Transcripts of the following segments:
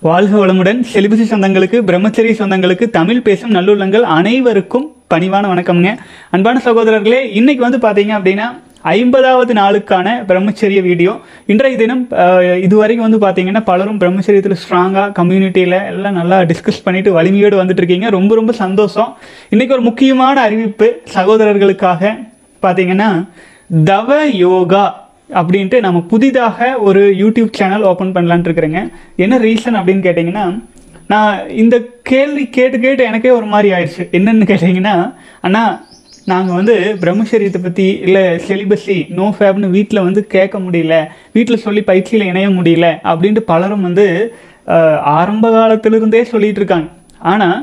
வாழ்க வளமுடன் செலிபசி சொந்தங்களுக்கு பிரம்மச்சரி சொந்தங்களுக்கு தமிழ் பேசும் நல்லுள்ளங்கள் அனைவருக்கும் பணிவான வணக்கம்ங்க அன்பான சகோதரர்களே இன்னைக்கு வந்து பார்த்தீங்க அப்படின்னா ஐம்பதாவது நாளுக்கான பிரம்மச்சரிய வீடியோ இன்றைய தினம் அஹ், இதுவரைக்கும் வந்து பார்த்தீங்கன்னா பலரும் பிரம்மச்சரியத்தில் ஸ்ட்ராங்காக கம்யூனிட்டியில் எல்லாம் நல்லா டிஸ்கஸ் பண்ணிட்டு வலிமையோடு வந்துட்டு இருக்கீங்க ரொம்ப ரொம்ப சந்தோஷம் இன்னைக்கு ஒரு முக்கியமான அறிவிப்பு சகோதரர்களுக்காக பார்த்தீங்கன்னா தவ யோகா அப்படின்ட்டு நம்ம புதிதாக ஒரு யூடியூப் சேனல் ஓப்பன் பண்ணலான்ட்டு இருக்கிறேங்க என்ன ரீசன் அப்படின்னு கேட்டிங்கன்னா நான் இந்த கேள்வி கேட்டு கேட்டு எனக்கே ஒரு மாதிரி ஆயிடுச்சு என்னன்னு கேட்டிங்கன்னா அண்ணா நாங்கள் வந்து பிரம்மச்சரியத்தை பற்றி இல்லை செலிபஸி நோ ஃபேப்னு வீட்டில் வந்து கேட்க முடியல வீட்டில் சொல்லி பயிற்சியில் இணைய முடியல அப்படின்ட்டு பலரும் வந்து அஹ், ஆரம்ப காலத்திலிருந்தே சொல்லிட்டு இருக்காங்க ஆனால்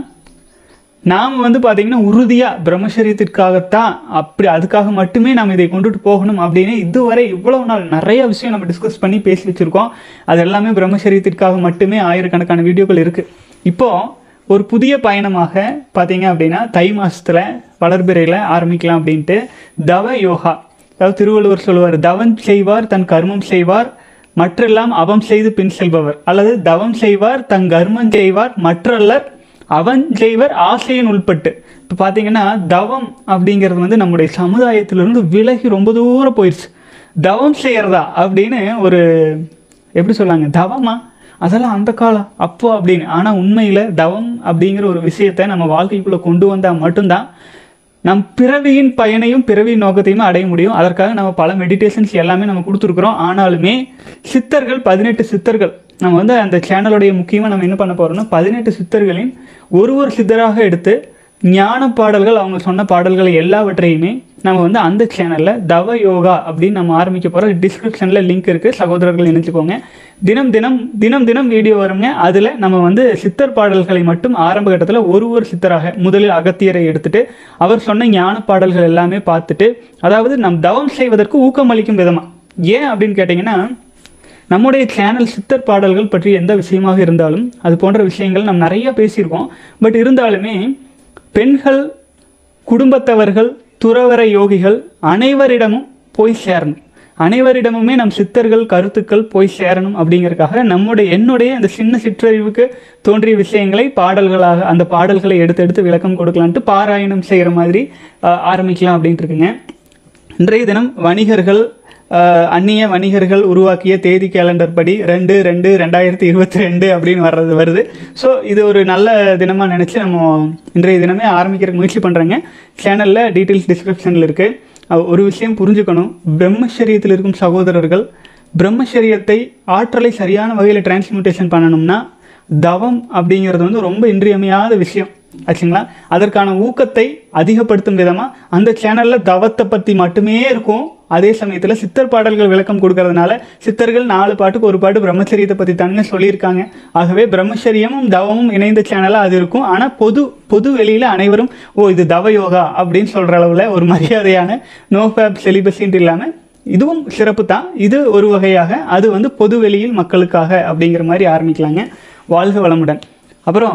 நாம் வந்து பார்த்தீங்கன்னா உறுதியாக பிரம்மச்சரியத்திற்காகத்தான் அப்படி அதுக்காக மட்டுமே நாம் இதை கொண்டுட்டு போகணும் அப்படின்னு இதுவரை இவ்வளவு நாள் நிறைய விஷயம் நம்ம டிஸ்கஸ் பண்ணி பேசி வச்சுருக்கோம் அது எல்லாமே பிரம்மச்சரியத்திற்காக மட்டுமே ஆயிரக்கணக்கான வீடியோக்கள் இருக்குது இப்போது ஒரு புதிய பயணமாக பார்த்தீங்க அப்படின்னா தை மாதத்தில் வளர்பிறையில் ஆரம்பிக்கலாம் அப்படின்ட்டு தவ யோகா அதாவது திருவள்ளுவர் சொல்லுவார் தவம் செய்வார் தன் கர்மம் செய்வார் மற்றெல்லாம் அவம் செய்து பின் செல்பவர் அல்லது தவம் செய்வார் தன் கர்மம் செய்வார் மற்றல்லர் அவன் செய்வர் ஆசையின் உள்பட்டு இப்போ பார்த்தீங்கன்னா தவம் அப்படிங்கிறது வந்து நம்முடைய சமுதாயத்திலிருந்து விலகி ரொம்ப தூரம் போயிடுச்சு தவம் செய்யறதா அப்படின்னு ஒரு எப்படி சொல்லாங்க தவமா அதெல்லாம் அந்த காலம் அப்போ அப்படின்னு ஆனால் உண்மையில் தவம் அப்படிங்கிற ஒரு விஷயத்தை நம்ம வாழ்க்கைக்குள்ளே கொண்டு வந்தால் மட்டும்தான் நம் பிறவியின் பயனையும் பிறவியின் நோக்கத்தையும் அடைய முடியும் அதற்காக நம்ம பல மெடிடேஷன்ஸ் எல்லாமே நம்ம கொடுத்துருக்குறோம் ஆனாலுமே சித்தர்கள் பதினெட்டு சித்தர்கள் நம்ம வந்து அந்த சேனலுடைய முக்கியமாக நம்ம என்ன பண்ண போறோம்னா பதினெட்டு சித்தர்களின் ஒரு ஒரு சித்தராக எடுத்து ஞான பாடல்கள் அவங்க சொன்ன பாடல்களை எல்லாவற்றையுமே நம்ம வந்து அந்த சேனலில் தவ யோகா அப்படின்னு நம்ம ஆரம்பிக்க போகிறோம் டிஸ்கிரிப்ஷனில் லிங்க் இருக்குது சகோதரர்கள் இணைச்சுக்கோங்க தினம் தினம் தினம் தினம் வீடியோ வருங்க அதில் நம்ம வந்து சித்தர் பாடல்களை மட்டும் ஆரம்ப கட்டத்தில் ஒரு ஒரு சித்தராக முதலில் அகத்தியரை எடுத்துட்டு அவர் சொன்ன ஞான பாடல்கள் எல்லாமே பார்த்துட்டு அதாவது நம் தவம் செய்வதற்கு ஊக்கமளிக்கும் விதமாக ஏன் அப்படின்னு கேட்டிங்கன்னா நம்முடைய சேனல் சித்தர் பாடல்கள் பற்றி எந்த விஷயமாக இருந்தாலும் அது போன்ற விஷயங்கள் நாம் நிறைய பேசியிருக்கோம் பட் இருந்தாலுமே பெண்கள் குடும்பத்தவர்கள் துறவர யோகிகள் அனைவரிடமும் போய் சேரணும் அனைவரிடமுமே நம் சித்தர்கள் கருத்துக்கள் போய் சேரணும் அப்படிங்கறதுக்காக நம்முடைய என்னுடைய அந்த சின்ன சிற்றறிவுக்கு தோன்றிய விஷயங்களை பாடல்களாக அந்த பாடல்களை எடுத்து எடுத்து விளக்கம் கொடுக்கலான்ட்டு பாராயணம் செய்கிற மாதிரி ஆஹ், ஆரம்பிக்கலாம் அப்படின்ட்டு இருக்குங்க இன்றைய தினம் வணிகர்கள் அஹ், அந்நிய வணிகர்கள் உருவாக்கிய தேதி கேலண்டர் படி ரெண்டு ரெண்டு ரெண்டாயிரத்தி இருபத்தி ரெண்டு அப்படின்னு வர்றது வருது ஸோ இது ஒரு நல்ல தினமாக நினச்சி நம்ம இன்றைய தினமே ஆரம்பிக்கிற முயற்சி பண்ணுறேங்க சேனலில் டீட்டெயில்ஸ் டிஸ்கிரிப்ஷனில் இருக்குது ஒரு விஷயம் புரிஞ்சுக்கணும் பிரம்மச்சரியத்தில் இருக்கும் சகோதரர்கள் பிரம்மச்சரியத்தை ஆற்றலை சரியான வகையில் டிரான்ஸ்மியூட்டேஷன் பண்ணணும்னா தவம் அப்படிங்கிறது வந்து ரொம்ப இன்றியமையாத விஷயம் ஆச்சுங்களா அதற்கான ஊக்கத்தை அதிகப்படுத்தும் விதமாக அந்த சேனலில் தவத்தை பற்றி மட்டுமே இருக்கும் அதே சமயத்தில் சித்தர் பாடல்கள் விளக்கம் கொடுக்கறதுனால சித்தர்கள் நாலு பாட்டுக்கு ஒரு பாட்டு பிரம்மச்சரியத்தை பற்றி தானே சொல்லியிருக்காங்க ஆகவே பிரம்மச்சரியமும் தவமும் இணைந்த சேனலாக அது இருக்கும் ஆனால் பொது பொது வெளியில் அனைவரும் ஓ இது தவ யோகா அப்படின்னு சொல்கிற அளவில் ஒரு மரியாதையான நோ ஃபேப் செலிபஸின்ட்டு இல்லாமல் இதுவும் சிறப்பு தான் இது ஒரு வகையாக அது வந்து பொது வெளியில் மக்களுக்காக அப்படிங்கிற மாதிரி ஆரம்பிக்கலாங்க வாழ்க வளமுடன் அப்புறம்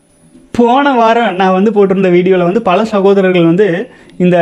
போன வாரம் நான் வந்து போட்டிருந்த வீடியோவில் வந்து பல சகோதரர்கள் வந்து இந்த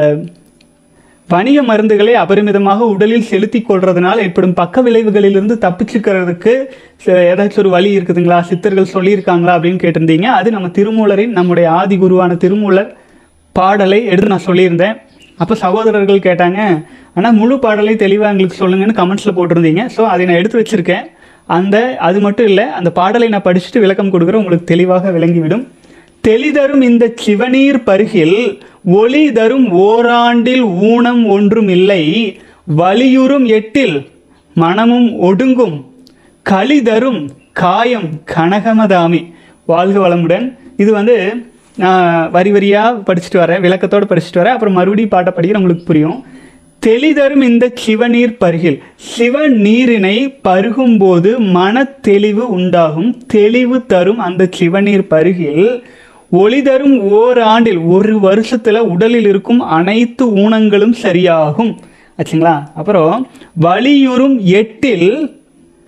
வணிக மருந்துகளை அபரிமிதமாக உடலில் செலுத்தி கொள்றதுனால ஏற்படும் பக்க விளைவுகளிலிருந்து தப்பிச்சுக்கிறதுக்கு ச- ஏதாச்சும் ஒரு வழி இருக்குதுங்களா சித்தர்கள் சொல்லியிருக்காங்களா அப்படின்னு கேட்டிருந்தீங்க அது நம்ம திருமூலரின் நம்முடைய ஆதி குருவான திருமூலர் பாடலை எடுத்து நான் சொல்லியிருந்தேன் அப்போ சகோதரர்கள் கேட்டாங்க ஆனால் முழு பாடலை தெளிவாக எங்களுக்கு சொல்லுங்கன்னு கமெண்ட்ஸில் போட்டிருந்தீங்க ஸோ அதை நான் எடுத்து வச்சிருக்கேன் அந்த அது மட்டும் இல்லை அந்த பாடலை நான் படிச்சுட்டு விளக்கம் கொடுக்குறேன் உங்களுக்கு தெளிவாக விளங்கிவிடும் தெளிதரும் இந்த சிவநீர் பருகில் ஒளி தரும் ஓராண்டில் ஊனம் ஒன்றும் இல்லை வலியுறும் எட்டில் மனமும் ஒடுங்கும் களி தரும் காயம் கனகமதாமி வாழ்க வளமுடன் இது வந்து நான் வரி வரியாக படிச்சுட்டு வரேன் விளக்கத்தோடு படிச்சுட்டு வரேன் அப்புறம் மறுபடியும் பாட்டை படிக்கிற உங்களுக்கு புரியும் தெளிதரும் இந்த சிவநீர் பருகில் சிவநீரினை பருகும்போது மன தெளிவு உண்டாகும் தெளிவு தரும் அந்த சிவநீர் பருகில் ஒளி தரும் ஓராண்டில் ஒரு வருஷத்துல உடலில் இருக்கும் அனைத்து ஊனங்களும் சரியாகும் ஆச்சுங்களா அப்புறம் வலியுறும் எட்டில்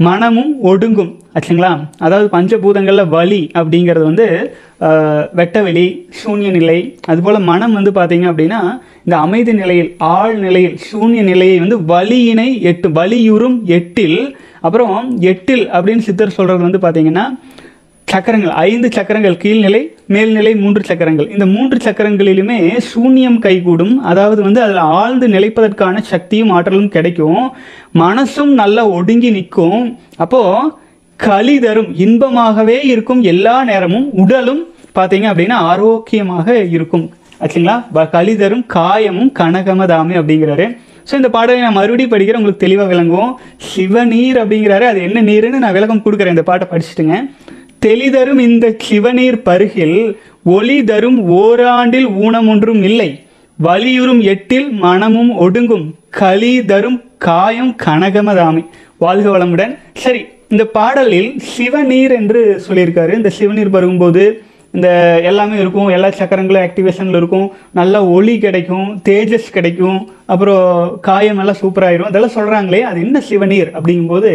மனமும் ஒடுங்கும் ஆச்சுங்களா அதாவது பஞ்சபூதங்களில் வலி அப்படிங்கிறது வந்து ஆஹ், வெட்டவெளி சூன்ய நிலை அதுபோல் மனம் வந்து பார்த்தீங்க அப்படின்னா இந்த அமைதி நிலையில் ஆழ் நிலையில் சூன்ய நிலையை வந்து வலியினை எட்டு வலியுறும் எட்டில் அப்புறம் எட்டில் அப்படின்னு சித்தர் சொல்கிறது வந்து பார்த்தீங்கன்னா சக்கரங்கள் ஐந்து சக்கரங்கள் கீழ்நிலை மேல்நிலை மூன்று சக்கரங்கள் இந்த மூன்று சக்கரங்களிலுமே சூன்யம் கைகூடும் அதாவது வந்து அதில் ஆழ்ந்து நிலைப்பதற்கான சக்தியும் ஆற்றலும் கிடைக்கும் மனசும் நல்லா ஒடுங்கி நிற்கும் அப்போது களி தரும் இன்பமாகவே இருக்கும் எல்லா நேரமும் உடலும் பார்த்தீங்க அப்படின்னா ஆரோக்கியமாக இருக்கும் ஆச்சுங்களா ப- களி தரும் காயமும் கனகமதாமே அப்படிங்கிறாரு ஸோ இந்த பாடலை நான் மறுபடியும் படிக்கிறேன் உங்களுக்கு தெளிவாக விளங்கும் சிவநீர் அப்படிங்கிறாரு அது என்ன நீருன்னு நான் விளக்கம் கொடுக்குறேன் இந்த பாட்டை படிச்சுட்டுங்க தெளிதரும் இந்த சிவநீர் பருகில் ஒளி தரும் ஓராண்டில் ஊனம் ஒன்றும் இல்லை வலியுறும் எட்டில் மனமும் ஒடுங்கும் களி தரும் காயம் கனகமதாமி வாழ்க வளமுடன் சரி இந்த பாடலில் சிவநீர் என்று சொல்லியிருக்காரு இந்த சிவநீர் பருகும்போது இந்த எல்லாமே இருக்கும் எல்லா சக்கரங்களும் ஆக்டிவேஷனில் இருக்கும் நல்ல ஒளி கிடைக்கும் தேஜஸ் கிடைக்கும் அப்புறம் காயம் எல்லாம் சூப்பராயிரும் அதெல்லாம் சொல்கிறாங்களே அது என்ன சிவநீர் அப்படிங்கும்போது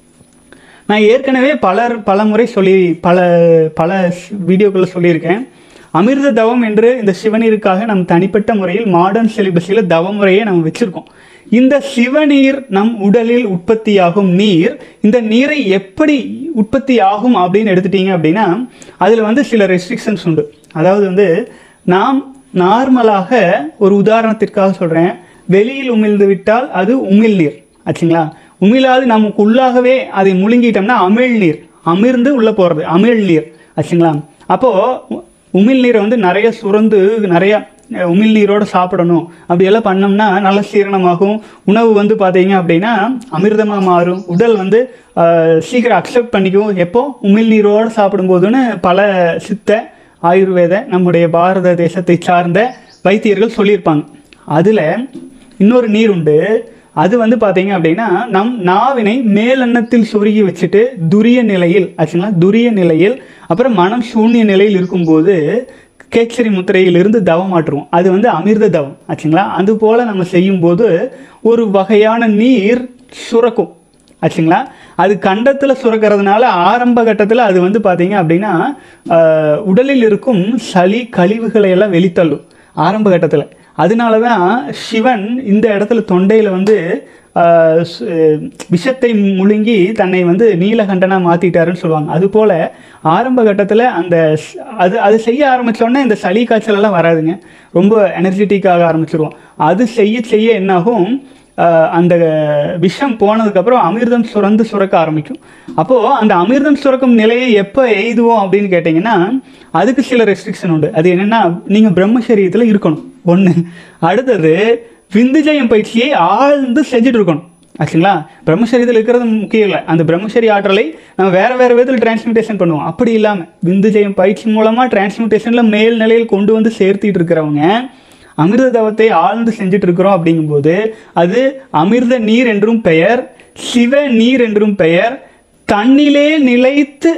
நான் ஏற்கனவே பலர் பல முறை சொல்லி பல பல வீடியோக்களில் சொல்லியிருக்கேன் அமிர்த தவம் என்று இந்த சிவநீருக்காக நம் தனிப்பட்ட முறையில் மாடர்ன் சிலிபஸில் தவ முறையை நம்ம வச்சுருக்கோம் இந்த சிவநீர் நம் உடலில் உற்பத்தியாகும் நீர் இந்த நீரை எப்படி உற்பத்தி ஆகும் அப்படின்னு எடுத்துட்டீங்க அப்படின்னா அதில் வந்து சில ரெஸ்ட்ரிக்ஷன்ஸ் உண்டு அதாவது வந்து நாம் நார்மலாக ஒரு உதாரணத்திற்காக சொல்கிறேன் வெளியில் உமிழ்ந்து விட்டால் அது உமிழ்நீர் ஆச்சுங்களா உமிழாது நமக்கு உள்ளாகவே அதை முழுங்கிட்டோம்னா அமிழ்நீர் அமிர்ந்து உள்ளே போகிறது அமிழ்நீர் ஆச்சுங்களா அப்போது உமிழ்நீரை வந்து நிறைய சுரந்து நிறைய அஹ், உமிழ்நீரோட சாப்பிடணும் அப்படியெல்லாம் பண்ணோம்னா நல்ல சீரணமாகும் உணவு வந்து பார்த்தீங்க அப்படின்னா அமிர்தமாக மாறும் உடல் வந்து அஹ், சீக்கிரம் அக்செப்ட் பண்ணிக்கும் எப்போ உமிழ்நீரோடு சாப்பிடும்போதுன்னு பல சித்த ஆயுர்வேத நம்முடைய பாரத தேசத்தை சார்ந்த வைத்தியர்கள் சொல்லியிருப்பாங்க அதில் இன்னொரு நீர் உண்டு அது வந்து பார்த்தீங்க அப்படின்னா நம் நாவினை மேலெண்ணத்தில் சொருகி வச்சுட்டு துரிய நிலையில் ஆச்சுங்களா துரிய நிலையில் அப்புறம் மனம் சூன்ய நிலையில் இருக்கும்போது கேச்சரி முத்திரையிலிருந்து தவம் மாற்றுவோம் அது வந்து அமிர்த தவம் ஆச்சுங்களா அது போல் நம்ம செய்யும்போது ஒரு வகையான நீர் சுரக்கும் ஆச்சுங்களா அது கண்டத்தில் சுரக்கிறதுனால ஆரம்ப கட்டத்தில் அது வந்து பார்த்தீங்க அப்படின்னா ஆஹ், உடலில் இருக்கும் சளி கழிவுகளை எல்லாம் வெளித்தள்ளும் ஆரம்ப கட்டத்தில் அதனால தான் சிவன் இந்த இடத்துல தொண்டையில் வந்து ஆஹ், சு- விஷத்தை முழுங்கி தன்னை வந்து நீலகண்டனாக மாற்றிட்டாருன்னு சொல்லுவாங்க அதுபோல் ஆரம்ப கட்டத்தில் அந்த ஸ்- அது அது செய்ய ஆரம்பித்தோடனே இந்த சளி காய்ச்சல் எல்லாம் வராதுங்க ரொம்ப எனர்ஜெட்டிக்காக ஆரம்பிச்சிருவோம் அது செய்ய செய்ய என்னாகும் ஆஹ் அந்த விஷம் போனதுக்கப்புறம் அமிர்தம் சுரந்து சுரக்க ஆரம்பிக்கும் அப்போது அந்த அமிர்தம் சுரக்கும் நிலையை எப்போ எய்துவோம் அப்படின்னு கேட்டிங்கன்னா அதுக்கு சில ரெஸ்ட்ரிக்ஷன் உண்டு அது என்னென்னா நீங்கள் பிரம்மச்சரியத்தில் இருக்கணும் ஒன்று அடுத்தது விந்துஜயம் பயிற்சியை ஆழ்ந்து செஞ்சுட்டு இருக்கணும் ஆச்சுங்களா பிரம்மச்சரியத்தில் இருக்கிறது முக்கியம் இல்லை அந்த பிரம்மச்சரிய ஆற்றலை நம்ம வேற வேற விதத்தில் டிரான்ஸ்மிட்டேஷன் பண்ணுவோம் அப்படி இல்லாமல் விந்துஜயம் பயிற்சி மூலமாக டிரான்ஸ்மிட்டேஷனில் மேல் நிலையில் கொண்டு வந்து சேர்த்திட்டு இருக்கிறவங்க அமிர்த தவத்தை ஆழ்ந்து செஞ்சுட்டு இருக்கிறோம் அப்படிங்கும்போது அது அமிர்த நீர் என்றும் பெயர் சிவ நீர் என்றும் பெயர் தன்னிலே நிலைத்து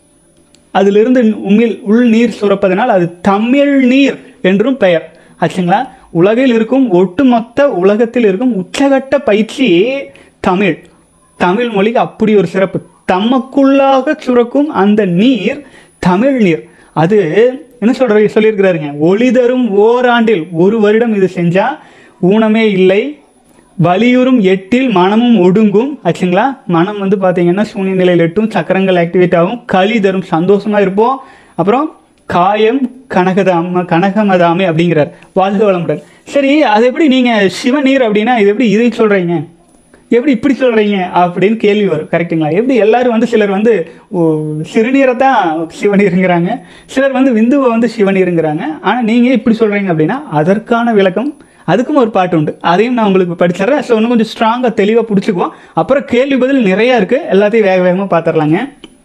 அதிலிருந்து உமிழ் உள் நீர் சுரப்பதனால் அது தமிழ் நீர் என்றும் பெயர் ஆச்சுங்களா உலகில் இருக்கும் ஒட்டுமொத்த உலகத்தில் இருக்கும் உச்சகட்ட பயிற்சி தமிழ் தமிழ் மொழிக்கு அப்படி ஒரு சிறப்பு தமக்குள்ளாக சுரக்கும் அந்த நீர் தமிழ் நீர் அது என்ன சொல்ற சொல்லியிருக்கிறாருங்க ஒளி தரும் ஓராண்டில் ஒரு வருடம் இது செஞ்சா ஊனமே இல்லை வலியுறும் எட்டில் மனமும் ஒடுங்கும் ஆச்சுங்களா மனம் வந்து பார்த்தீங்கன்னா சூன்ய நிலையில் எட்டும் சக்கரங்கள் ஆக்டிவேட் ஆகும் களி தரும் சந்தோஷமா இருப்போம் அப்புறம் காயம் கனகதாம கனகமதாமே அப்படிங்கிறார் வாழ்க வளமுடன் சரி அது எப்படி நீங்கள் சிவநீர் அப்படின்னா இது எப்படி இதை சொல்கிறீங்க எப்படி இப்படி சொல்கிறீங்க அப்படின்னு கேள்வி வரும் கரெக்ட்டுங்களா எப்படி எல்லாரும் வந்து சிலர் வந்து ஓ, சிறுநீரை தான் சிவநீருங்கிறாங்க சிலர் வந்து விந்துவை வந்து சிவநீருங்கிறாங்க ஆனால் நீங்கள் இப்படி சொல்கிறீங்க அப்படின்னா அதற்கான விளக்கம் அதுக்கும் ஒரு பாட்டு உண்டு அதையும் நான் உங்களுக்கு படிச்சிடுறேன் ஸோ இன்னும் கொஞ்சம் ஸ்ட்ராங்காக தெளிவாக பிடிச்சிக்குவோம் அப்புறம் கேள்வி பதில் நிறையா இருக்குது எல்லாத்தையும் வேக வேகமாக பார்த்துடலாங்க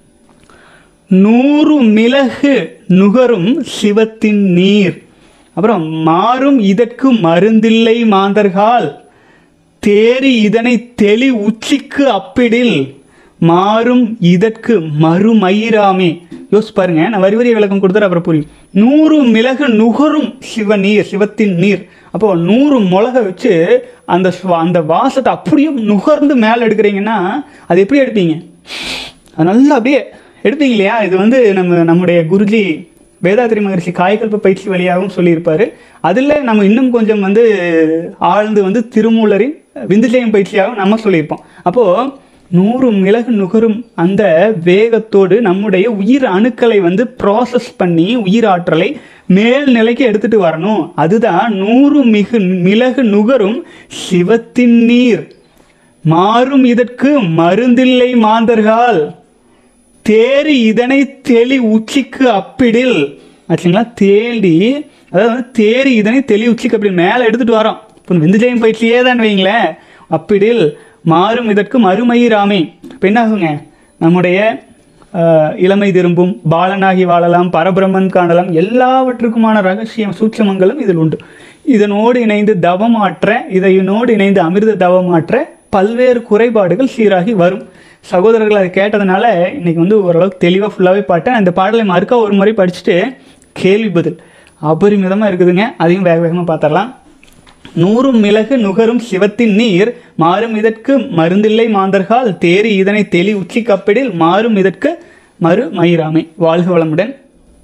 நூறு மிளகு நுகரும் சிவத்தின் நீர் அப்புறம் மாறும் இதற்கு மருந்தில்லை மாந்தர்கால் தேறி இதனை தெளி உச்சிக்கு அப்பிடில் மாறும் இதற்கு மறுமயிராமே யோசிச்சு பாருங்க நான் வரி வரி விளக்கம் கொடுத்துட்டு அப்புறம் புரியும் நூறு மிளகு நுகரும் சிவ நீர் சிவத்தின் நீர் அப்போ நூறு மிளகை வச்சு அந்த சுவா- அந்த வாசத்தை அப்படியே நுகர்ந்து மேலே எடுக்கிறீங்கன்னா அது எப்படி எடுப்பீங்க அது நல்லா அப்படியே எடுப்பீங்க இல்லையா இது வந்து நம்ம நம்முடைய குருஜி வேதாத்திரி மகரிஷி காய்கல்ப பயிற்சி வழியாகவும் சொல்லியிருப்பாரு அதில் நம்ம இன்னும் கொஞ்சம் வந்து ஆழ்ந்து வந்து திருமூலரின் விந்துஜயம் பயிற்சியாகவும் நம்ம சொல்லியிருப்போம் அப்போது நூறு மிளகு நுகரும் அந்த வேகத்தோடு நம்முடைய உயிர் அணுக்களை வந்து ப்ராசஸ் பண்ணி உயிர் ஆற்றலை மேல் நிலைக்கு எடுத்துட்டு வரணும் அதுதான் நூறு மிகு மிளகு நுகரும் சிவத்தின் நீர் மாறும் இதற்கு மருந்தில்லை மாந்தர்கள் தேறி இதனை தெளி உச்சிக்கு அப்பிடில் ஆச்சுங்களா தேடி அதாவது வந்து தேறி இதனை தெளி உச்சிக்கு அப்படி மேலே எடுத்துட்டு வரோம் இப்போ விந்துஜயம் பயிற்சியே தான் வைங்களேன் அப்பிடில் மாறும் இதற்கு மறுமயிராமே இப்போ என்ன ஆகுங்க நம்முடைய ஆஹ், இளமை திரும்பும் பாலனாகி வாழலாம் பரபிரம்மன் காணலாம் எல்லாவற்றுக்குமான ரகசியம் சூட்சமங்களும் இதில் உண்டு இதனோடு இணைந்து தவமாற்ற இதையினோடு இணைந்து அமிர்த தவமாற்ற பல்வேறு குறைபாடுகள் சீராகி வரும் சகோதரர்கள் அதை கேட்டதுனால இன்னைக்கு வந்து ஓரளவுக்கு தெளிவாக ஃபுல்லாகவே பாட்டேன் அந்த பாடலை மறுக்கா ஒரு முறை படிச்சுட்டு கேள்வி பதில் அபரிமிதமாக இருக்குதுங்க அதையும் வேக வேகமாக பார்த்துடலாம் நூறும் மிளகு நுகரும் சிவத்தின் நீர் மாறும் இதற்கு மருந்தில்லை மாந்தர்கால் தேறி இதனை தெளி உச்சி கப்பிடில் மாறும் இதற்கு மறு மயிராமை வாழ்க வளமுடன்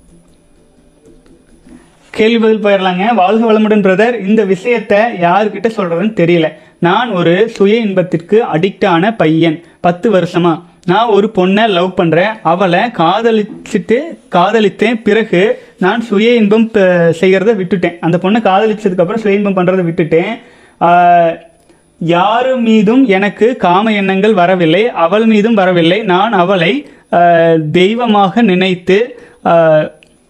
கேள்வி பதில் போயிடலாங்க வாழ்க வளமுடன் பிரதர் இந்த விஷயத்தை யாருக்கிட்ட சொல்றதுன்னு தெரியல நான் ஒரு சுய இன்பத்திற்கு அடிக்டான பையன் பத்து வருஷமா நான் ஒரு பொண்ணை லவ் பண்றேன் அவளை காதலிச்சுட்டு காதலித்தேன் பிறகு நான் சுய இன்பம் ப- செய்யறத விட்டுட்டேன் அந்த பொண்ணை காதலிச்சதுக்கு அப்புறம் சுய இன்பம் பண்றதை விட்டுட்டேன் ஆஹ், யாரு மீதும் எனக்கு காம எண்ணங்கள் வரவில்லை அவள் மீதும் வரவில்லை நான் அவளை ஆஹ், தெய்வமாக நினைத்து ஆஹ்,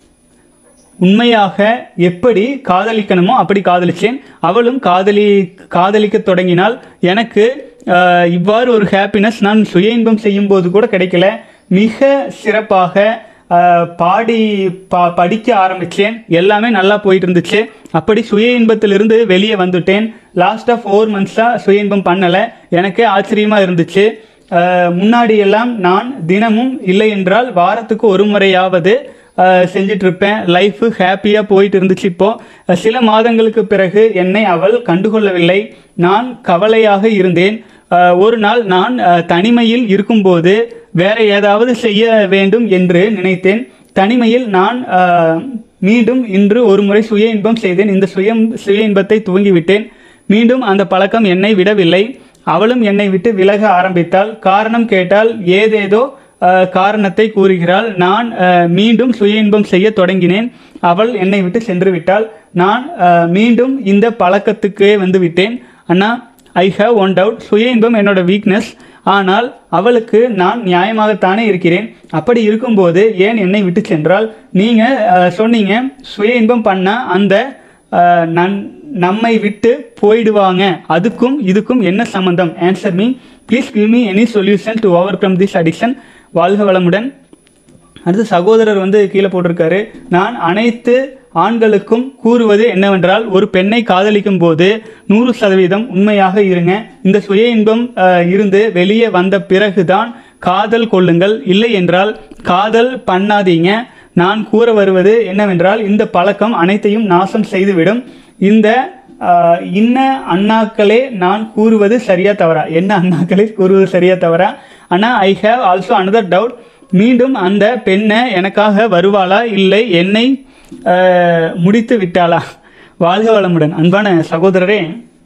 உண்மையாக எப்படி காதலிக்கணுமோ அப்படி காதலிச்சேன் அவளும் காதலி காதலிக்க தொடங்கினால் எனக்கு ஆஹ், இவ்வாறு ஒரு ஹாப்பினஸ் நான் சுய இன்பம் செய்யும் போது கூட கிடைக்கல மிக சிறப்பாக ஆஹ், பாடி பா படிக்க ஆரம்பித்தேன் எல்லாமே நல்லா போயிட்டு இருந்துச்சு அப்படி சுய இன்பத்திலிருந்து வெளியே வந்துட்டேன் லாஸ்ட்டாக ஃபோர் மந்த்ஸாக சுய இன்பம் பண்ணலை எனக்கே ஆச்சரியமாக இருந்துச்சு ஆஹ், முன்னாடி எல்லாம் நான் தினமும் இல்லை என்றால் வாரத்துக்கு ஒரு முறையாவது ஆஹ் செஞ்சுட்டு இருப்பேன் லைஃப் ஹாப்பியாக போயிட்டு இருந்துச்சு இப்போ அஹ் சில மாதங்களுக்கு பிறகு என்னை அவள் கண்டுகொள்ளவில்லை நான் கவலையாக இருந்தேன் ஆஹ் ஒரு நாள் நான் ஆஹ் தனிமையில் இருக்கும்போது வேற ஏதாவது செய்ய வேண்டும் என்று நினைத்தேன் தனிமையில் நான் ஆஹ் மீண்டும் இன்று ஒரு முறை சுய இன்பம் செய்தேன் இந்த சுயம் சுய இன்பத்தை துவங்கிவிட்டேன் மீண்டும் அந்த பழக்கம் என்னை விடவில்லை அவளும் என்னை விட்டு விலக ஆரம்பித்தாள் காரணம் கேட்டால் ஏதேதோ அஹ், காரணத்தை கூறுகிறாள் நான் அஹ், மீண்டும் சுய இன்பம் செய்ய தொடங்கினேன் அவள் என்னை விட்டு சென்று விட்டாள் நான் அஹ், மீண்டும் இந்த பழக்கத்துக்கே வந்து விட்டேன் அண்ணா ஐ ஹாவ் ஒன் டவுட் சுய இன்பம் என்னோட வீக்னஸ் ஆனால் அவளுக்கு நான் நியாயமாகத்தானே இருக்கிறேன் அப்படி இருக்கும்போது ஏன் என்னை விட்டு சென்றால் நீங்கள் சொன்னீங்க சுய இன்பம் பண்ண அந்த அஹ், நன் நம்மை விட்டு போயிடுவாங்க அதுக்கும் இதுக்கும் என்ன சம்பந்தம் answer me please give me any solution to overcome this addiction வாழ்க வளமுடன் அடுத்து சகோதரர் வந்து கீழே போட்டிருக்காரு நான் அனைத்து ஆண்களுக்கும் கூறுவது என்னவென்றால் ஒரு பெண்ணை காதலிக்கும் போது நூறு சதவீதம் உண்மையாக இருங்க இந்த சுய இன்பம் அஹ், இருந்து வெளியே வந்த பிறகுதான் காதல் கொள்ளுங்கள் இல்லை என்றால் காதல் பண்ணாதீங்க நான் கூற வருவது என்னவென்றால் இந்த பழக்கம் அனைத்தையும் நாசம் செய்துவிடும் இந்த ஆஹ், இன்ன அண்ணாக்களே நான் கூறுவது சரியா தவறா என்ன அண்ணாக்களே கூறுவது சரியா தவறா அண்ணா I have also another doubt மீண்டும் அந்த பெண்ணை எனக்காக வருவாளா இல்லை என்னை ஆஹ், முடித்து விட்டாளா வாழ்க வளமுடன் அன்பான சகோதரரே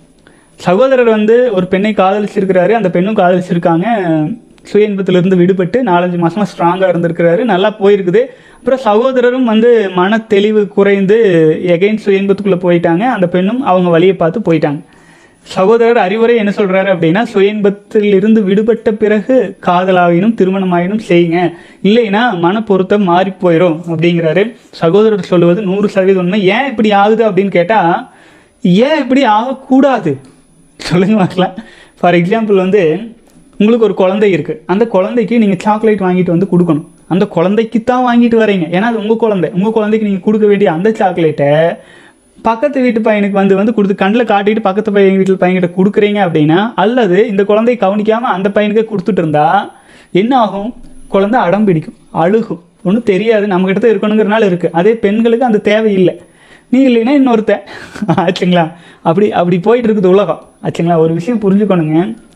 சகோதரர் வந்து ஒரு பெண்ணை காதலிச்சிருக்கிறாரு அந்த பெண்ணும் காதலிச்சிருக்காங்க சுய இன்பத்திலிருந்து விடுபட்டு நாலஞ்சு மாசமா ஸ்ட்ராங்காக இருந்திருக்கிறாரு நல்லா போயிருக்குது அப்புறம் சகோதரரும் வந்து மன தெளிவு குறைந்து எகைன் சுய இன்பத்துக்குள்ளே போயிட்டாங்க அந்த பெண்ணும் அவங்க வழியை பார்த்து போயிட்டாங்க சகோதரர் அறிவுரை என்ன சொல்றாரு அப்படின்னா சுய இன்பத்தில் இருந்து விடுபட்ட பிறகு காதலாகினும் திருமணமாயினும் செய்யுங்க இல்லைன்னா மன பொருத்தம் மாறி போயிடும் அப்படிங்கிறாரு சகோதரர் சொல்லுவது நூறு சதவீதம் உண்மை ஏன் இப்படி ஆகுது அப்படின்னு கேட்டா ஏன் இப்படி ஆகக்கூடாது சொல்லுங்க பார்க்கலாம் ஃபார் எக்ஸாம்பிள் வந்து உங்களுக்கு ஒரு குழந்தை இருக்குது அந்த குழந்தைக்கு நீங்கள் சாக்லேட் வாங்கிட்டு வந்து கொடுக்கணும் அந்த குழந்தைக்கு தான் வாங்கிட்டு வரீங்க ஏன்னா அது உங்கள் குழந்தை உங்கள் குழந்தைக்கு நீங்கள் கொடுக்க வேண்டிய அந்த சாக்லேட்டை பக்கத்து வீட்டு பையனுக்கு வந்து வந்து கொடுத்து கண்ணில் காட்டிட்டு பக்கத்து பையன் வீட்டில் பையன்கிட்ட கொடுக்குறீங்க அப்படின்னா அல்லது இந்த குழந்தையை கவனிக்காமல் அந்த பையனுக்கு கொடுத்துட்டு இருந்தா என்ன ஆகும் குழந்தை அடம் பிடிக்கும் அழுகும் ஒன்றும் தெரியாது நம்மகிட்ட தான் இருக்கணுங்கிறனால இருக்குது அதே பெண்களுக்கு அந்த தேவை இல்லை நீ இல்லைன்னா இன்னொருத்தன் ஆச்சுங்களா அப்படி அப்படி போயிட்டு இருக்குது உலகம் ஆச்சுங்களா ஒரு விஷயம் புரிஞ்சுக்கணுங்க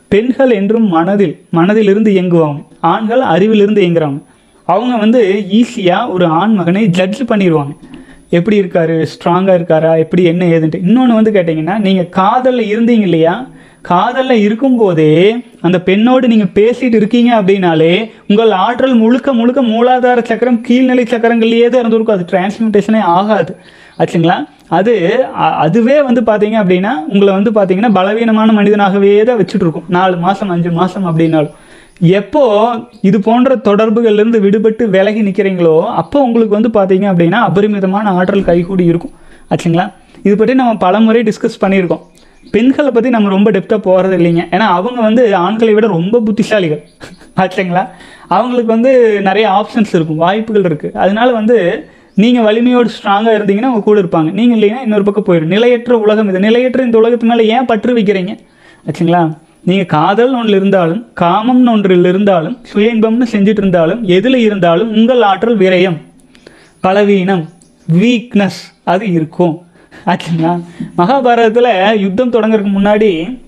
பெண்கள் என்றும் மனதில் மனதிலிருந்து இயங்குவாங்க ஆண்கள் அறிவிலிருந்து இயங்குறாங்க அவங்க வந்து ஈஸியாக ஒரு ஆண் மகனை ஜட்ஜ் பண்ணிடுவாங்க எப்படி இருக்காரு ஸ்ட்ராங்காக இருக்காரா எப்படி என்ன ஏதுன்ட்டு இன்னொன்று வந்து கேட்டிங்கன்னா நீங்கள் காதலில் இருந்தீங்க இல்லையா காதலில் இருக்கும்போதே அந்த பெண்ணோடு நீங்கள் பேசிட்டு இருக்கீங்க அப்படின்னாலே உங்கள் ஆற்றல் முழுக்க முழுக்க மூலாதார சக்கரம் கீழ்நிலை சக்கரங்கள்லேயே தான் இருந்திருக்கும் அது டிரான்ஸ்மியூட்டேஷனே ஆகாது ஆச்சுங்களா அது அ- அதுவே வந்து பார்த்தீங்க அப்படின்னா உங்களை வந்து பார்த்தீங்கன்னா பலவீனமான மனிதனாகவே தான் வச்சுட்டு இருக்கும் நாலு மாதம் அஞ்சு மாதம் அப்படின்னாலும் எப்போ இது போன்ற தொடர்புகள்லேருந்து விடுபட்டு விலகி நிற்கிறீங்களோ அப்போ உங்களுக்கு வந்து பார்த்தீங்க அப்படின்னா அபரிமிதமான ஆற்றல் கைகூடி இருக்கும் ஆச்சுங்களா இது பற்றி நம்ம பலமுறை டிஸ்கஸ் பண்ணியிருக்கோம் பெண்களை பற்றி நம்ம ரொம்ப டெப்த்தாக போகிறது இல்லைங்க ஏன்னா அவங்க வந்து ஆண்களை விட ரொம்ப புத்திசாலிகள் ஆச்சுங்களா அவங்களுக்கு வந்து நிறைய ஆப்ஷன்ஸ் இருக்கும் வாய்ப்புகள் இருக்குது அதனால வந்து நீங்கள் வலிமையோடு ஸ்ட்ராங்காக இருந்தீங்கன்னா அவங்க கூட இருப்பாங்க நீங்கள் இல்லைன்னா இன்னொரு பக்கம் போயிடும் நிலையற்ற உலகம் இது நிலையற்ற இந்த உலகத்து மேலே ஏன் பற்று வைக்கிறீங்க ஆச்சுங்களா நீங்கள் காதல் ஒன்றில் இருந்தாலும் காமம்னு ஒன்றில் இருந்தாலும் சுய இன்பம்னு செஞ்சுட்டு இருந்தாலும் எதில் இருந்தாலும் உங்கள் ஆற்றல் விரயம் பலவீனம் வீக்னஸ் அது இருக்கும் ஆச்சுங்களா மகாபாரதத்தில் யுத்தம் தொடங்குறதுக்கு முன்னாடி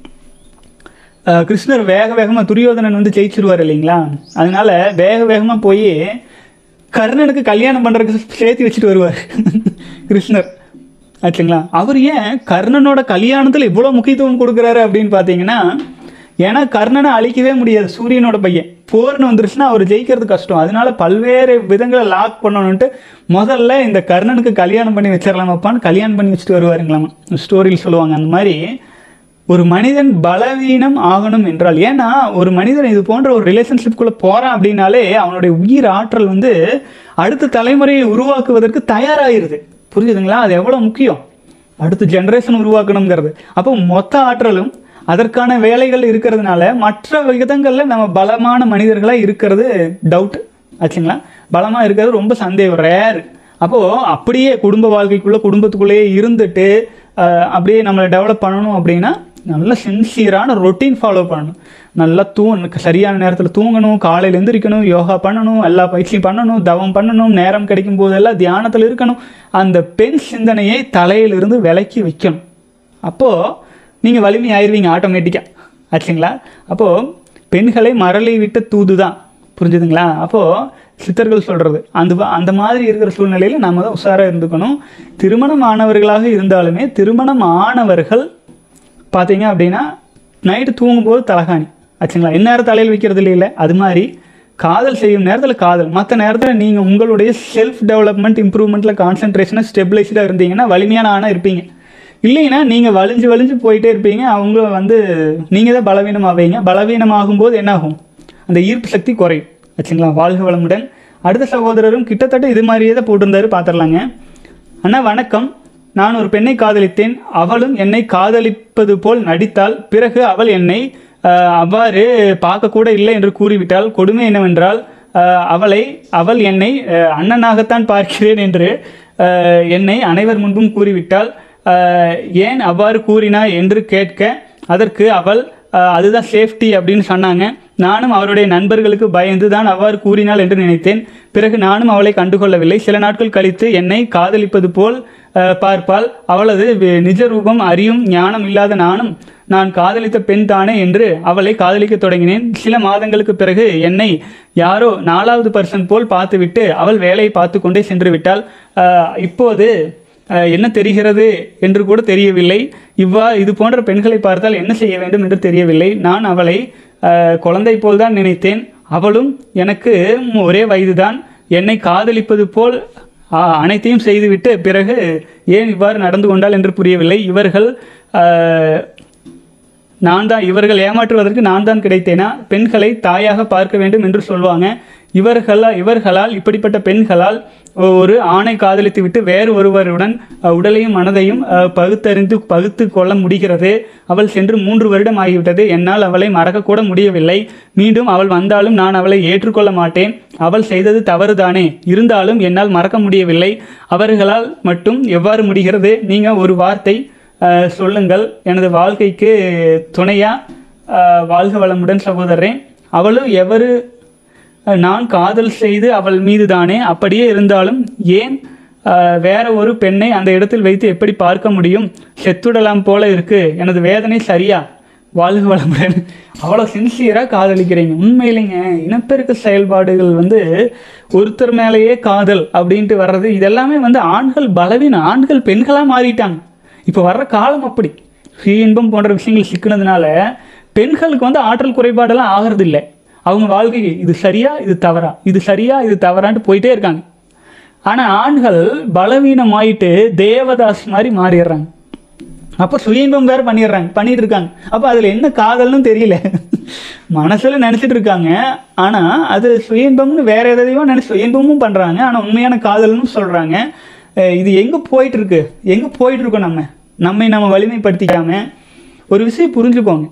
அஹ், கிருஷ்ணர் வேக வேகமாக துரியோதனன் வந்து ஜெயிச்சிருவார் இல்லைங்களா அதனால வேக வேகமாக போய் கர்ணனுக்கு கல்யாணம் பண்ணுறதுக்கு சேர்த்து வச்சுட்டு வருவார் கிருஷ்ணர் ஆச்சுங்களா அவர் ஏன் கர்ணனோட கல்யாணத்தில் இவ்வளோ முக்கியத்துவம் கொடுக்குறாரு அப்படின்னு பார்த்தீங்கன்னா ஏன்னா கர்ணனை அழிக்கவே முடியாது சூரியனோட பையன் போர்னு வந்துருச்சுன்னா அவர் ஜெயிக்கிறது கஷ்டம் அதனால பல்வேறு விதங்களை லாக் பண்ணணுன்ட்டு முதல்ல இந்த கர்ணனுக்கு கல்யாணம் பண்ணி வச்சிடலாமாப்பான்னு கல்யாணம் பண்ணி வச்சுட்டு வருவாருங்களாமா ஸ்டோரியில் சொல்லுவாங்க அந்த மாதிரி ஒரு மனிதன் பலவீனம் ஆகணும் என்றால் ஏன்னா ஒரு மனிதன் இது போன்ற ஒரு ரிலேஷன்ஷிப்குள்ளே போகிறான் அப்படின்னாலே அவனுடைய உயிர் ஆற்றல் வந்து அடுத்த தலைமுறையை உருவாக்குவதற்கு தயாராகிருது புரியுதுங்களா அது எவ்வளோ முக்கியம் அடுத்த ஜென்ரேஷன் உருவாக்கணுங்கிறது அப்போ மொத்த ஆற்றலும் அதற்கான வேலைகள் இருக்கிறதுனால மற்ற விதங்களில் நம்ம பலமான மனிதர்களாக இருக்கிறது டவுட் ஆச்சுங்களா பலமாக இருக்கிறது ரொம்ப சந்தேகம் ரேர் அப்போது அப்படியே குடும்ப வாழ்க்கைக்குள்ளே குடும்பத்துக்குள்ளேயே இருந்துட்டு அஹ், அப்படியே நம்மளை டெவலப் பண்ணணும் அப்படின்னா நல்ல சின்சியரான ரொட்டீன் ஃபாலோ பண்ணணும் நல்லா தூ சரியான நேரத்தில் தூங்கணும் காலையில் எந்திரிக்கணும் யோகா பண்ணணும் எல்லா பயிற்சியும் பண்ணணும் தவம் பண்ணணும் நேரம் கிடைக்கும் போதெல்லாம் தியானத்தில் இருக்கணும் அந்த பெண் சிந்தனையை தலையிலிருந்து விலக்கி வைக்கணும் அப்போது நீங்கள் வலிமை ஆயிடுவீங்க ஆட்டோமேட்டிக்காக ஆச்சுங்களா அப்போது பெண்களை மரளி விட்ட தூது தான் புரிஞ்சுதுங்களா அப்போது சித்தர்கள் சொல்கிறது அந்த வ- அந்த மாதிரி இருக்கிற சூழ்நிலையில் நம்ம தான் உஷாராக இருந்துக்கணும் திருமணம் ஆனவர்களாக இருந்தாலுமே திருமணம் ஆனவர்கள் பார்த்தீங்க அப்படின்னா நைட்டு தூங்கும்போது தலகாணி ஆச்சுங்களா இந்நேரம் தலையில் வைக்கிறது இல்லைல்ல அது மாதிரி காதல் செய்யும் நேரத்தில் காதல் மற்ற நேரத்தில் நீங்கள் உங்களுடைய செல்ஃப் டெவலப்மெண்ட் இம்ப்ரூவ்மெண்ட்டில் கான்சன்ட்ரேஷனாக ஸ்டெபிளைஸ்டாக இருந்தீங்கன்னா வலிமையான ஆணாக இருப்பீங்க இல்லைன்னா நீங்கள் வலிஞ்சு வலிஞ்சு போயிட்டே இருப்பீங்க அவங்க வந்து நீங்கள் தான் பலவீனமாவீங்க பலவீனமாகும்போது என்னாகும் அந்த ஈர்ப்பு சக்தி குறையும் ஆச்சுங்களா வாழ்க வளமுடன் அடுத்த சகோதரரும் கிட்டத்தட்ட இது மாதிரியே தான் போட்டிருந்தாரு பார்த்துடலாங்க அண்ணா வணக்கம் நான் ஒரு பெண்ணை காதலித்தேன் அவளும் என்னை காதலிப்பது போல் நடித்தாள் பிறகு அவள் என்னை அஹ், அவ்வாறு பார்க்கக்கூட இல்லை என்று கூறிவிட்டாள் கொடுமை என்னவென்றால் அஹ், அவளை அவள் என்னை அஹ், அண்ணனாகத்தான் பார்க்கிறேன் என்று அஹ், என்னை அனைவர் முன்பும் கூறிவிட்டாள் அஹ், ஏன் அவ்வாறு கூறினாய் என்று கேட்க அதற்கு அவள் அஹ், அதுதான் சேஃப்டி அப்படின்னு சொன்னாங்க நானும் அவருடைய நண்பர்களுக்கு பயந்து தான் அவ்வாறு கூறினாள் என்று நினைத்தேன் பிறகு நானும் அவளை கண்டுகொள்ளவில்லை சில நாட்கள் கழித்து என்னை காதலிப்பது போல் அஹ், பார்ப்பாள் அவளது வி- நிஜ ரூபம் அறியும் ஞானம் இல்லாத நானும் நான் காதலித்த பெண் தானே என்று அவளை காதலிக்க தொடங்கினேன் சில மாதங்களுக்கு பிறகு என்னை யாரோ நாலாவது பர்சன் போல் பார்த்துவிட்டு அவள் வேலையை பார்த்து கொண்டே சென்று விட்டாள் அஹ், இப்போது அஹ், என்ன தெரிகிறது என்று கூட தெரியவில்லை இவ்வா இது போன்ற பெண்களை பார்த்தால் என்ன செய்ய வேண்டும் என்று தெரியவில்லை நான் அவளை அஹ், குழந்தை போல் தான் நினைத்தேன் அவளும் எனக்கு ஒரே வயதுதான் என்னை காதலிப்பது போல் அஹ், அனைத்தையும் செய்துவிட்டு பிறகு ஏன் இவ்வாறு நடந்து கொண்டாள் என்று புரியவில்லை இவர்கள் அஹ், நான் தான் இவர்கள் ஏமாற்றுவதற்கு நான் தான் கிடைத்தேனா பெண்களை தாயாக பார்க்க வேண்டும் என்று சொல்லுவாங்க இவர்களா இவர்களால் இப்படிப்பட்ட பெண்களால் ஒரு ஆணை காதலித்து விட்டு வேறு ஒருவருடன் அஹ், உடலையும் மனதையும் அஹ், பகுத்தறிந்து பகுத்து கொள்ள முடிகிறது அவள் சென்று மூன்று வருடம் ஆகிவிட்டது என்னால் அவளை மறக்கக்கூட முடியவில்லை மீண்டும் அவள் வந்தாலும் நான் அவளை ஏற்றுக்கொள்ள மாட்டேன் அவள் செய்தது தவறுதானே இருந்தாலும் என்னால் மறக்க முடியவில்லை அவர்களால் மட்டும் எவ்வாறு முடிகிறது நீங்கள் ஒரு வார்த்தை அஹ், சொல்லுங்கள் எனது வாழ்க்கைக்கு துணையா அஹ், வாழ்க வளமுடன் சகோதரரே அவளும் எவரு அஹ், நான் காதல் செய்து அவள் மீது தானே அப்படியே இருந்தாலும் ஏன் அஹ், வேற ஒரு பெண்ணை அந்த இடத்தில் வைத்து எப்படி பார்க்க முடியும் செத்துடலாம் போல இருக்கு எனது வேதனை சரியா வாழ்க வளமுடன் அவ்வளோ சின்சியராக காதலிக்கிறீங்க உண்மையிலேங்க இனப்பெருக்க செயல்பாடுகள் வந்து ஒருத்தர் மேலேயே காதல் அப்படின்ட்டு வர்றது இதெல்லாமே வந்து ஆண்கள் பலவீனம் ஆண்கள் பெண்களாக மாறிட்டாங்க இப்போ வர்ற காலம் அப்படி சுய இன்பம் போன்ற விஷயங்கள் சிக்கினதுனால பெண்களுக்கு வந்து ஆற்றல் குறைபாடெல்லாம் ஆகிறது இல்லை அவங்க வாழ்க்கைக்கு இது சரியா இது தவறா இது சரியா இது தவறான்ட்டு போயிட்டே இருக்காங்க ஆனால் ஆண்கள் பலவீனமாயிட்டு தேவதாஸ் மாதிரி மாறிடுறாங்க அப்போ சுயன்பம் வேறு பண்ணிடுறாங்க பண்ணிட்டு இருக்காங்க அப்போ அதில் என்ன காதல்னு தெரியல மனசில் நினச்சிட்டு இருக்காங்க ஆனால் அது சுயன்பம்னு வேற எதையோ நினச்சி சுயன்பமும் பண்ணுறாங்க ஆனால் உண்மையான காதல்னு சொல்கிறாங்க இது எங்கே போயிட்டு இருக்கு எங்கே போயிட்டு இருக்கோம் நம்ம நம்மை நம்ம வலிமைப்படுத்திக்காம ஒரு விஷயம் புரிஞ்சுக்கோங்க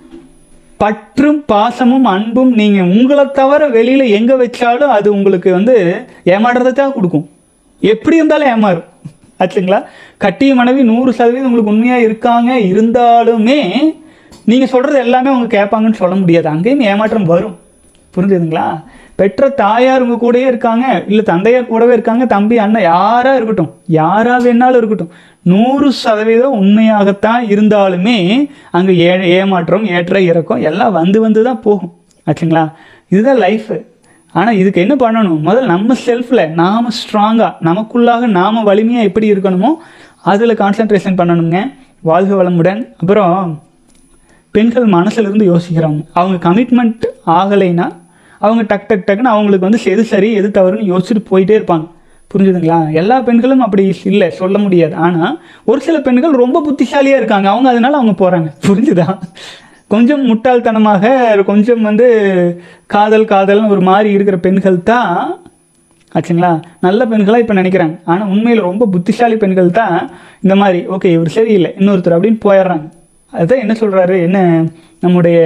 பற்றும் பாசமும் அன்பும் நீங்கள் உங்களை தவிர வெளியில் எங்கே வச்சாலும் அது உங்களுக்கு வந்து ஏமாறுறதை தான் கொடுக்கும் எப்படி இருந்தாலும் ஏமாறும் ஆச்சுங்களா கட்டிய மனைவி நூறு சதவீதம் உங்களுக்கு உண்மையாக இருக்காங்க இருந்தாலுமே நீங்கள் சொல்கிறது எல்லாமே அவங்க கேட்பாங்கன்னு சொல்ல முடியாது அங்கேயும் ஏமாற்றம் வரும் புரிஞ்சுதுங்களா பெற்ற தாயார் உங்க கூடயே இருக்காங்க இல்லை தந்தையார் கூடவே இருக்காங்க தம்பி அண்ணன் யாரா இருக்கட்டும் யாரா வேணாலும் இருக்கட்டும் நூறு சதவீதம் உண்மையாகத்தான் இருந்தாலுமே அங்கே ஏ ஏமாற்றம் ஏற்ற இறக்கம் எல்லாம் வந்து வந்து தான் போகும் ஆச்சுங்களா இதுதான் லைஃபு ஆனால் இதுக்கு என்ன பண்ணணும் முதல்ல நம்ம செல்ஃபில் நாம் ஸ்ட்ராங்காக நமக்குள்ளாக நாம் வலிமையாக எப்படி இருக்கணுமோ அதில் கான்சென்ட்ரேஷன் பண்ணணுங்க வாழ்க வளமுடன் அப்புறம் பெண்கள் மனசுல இருந்து யோசிக்கிறாங்க அவங்க கமிட்மெண்ட் ஆகலைன்னா அவங்க டக் டக் டக்குன்னு அவங்களுக்கு வந்து எது சரி எது தவறுன்னு யோசிச்சுட்டு போயிட்டே இருப்பாங்க புரிஞ்சுதுங்களா எல்லா பெண்களும் அப்படி இல்லை சொல்ல முடியாது ஆனால் ஒரு சில பெண்கள் ரொம்ப புத்திசாலியாக இருக்காங்க அவங்க அதனால அவங்க போகிறாங்க புரிஞ்சுதா கொஞ்சம் முட்டாள்தனமாக கொஞ்சம் வந்து காதல் காதல்னு ஒரு மாதிரி இருக்கிற பெண்கள் தான் ஆச்சுங்களா நல்ல பெண்களாக இப்போ நினைக்கிறாங்க ஆனால் உண்மையில் ரொம்ப புத்திசாலி பெண்கள் தான் இந்த மாதிரி ஓகே இவர் சரியில்லை இன்னொருத்தர் அப்படின்னு போயிடுறாங்க அதுதான் என்ன சொல்கிறாரு என்ன நம்முடைய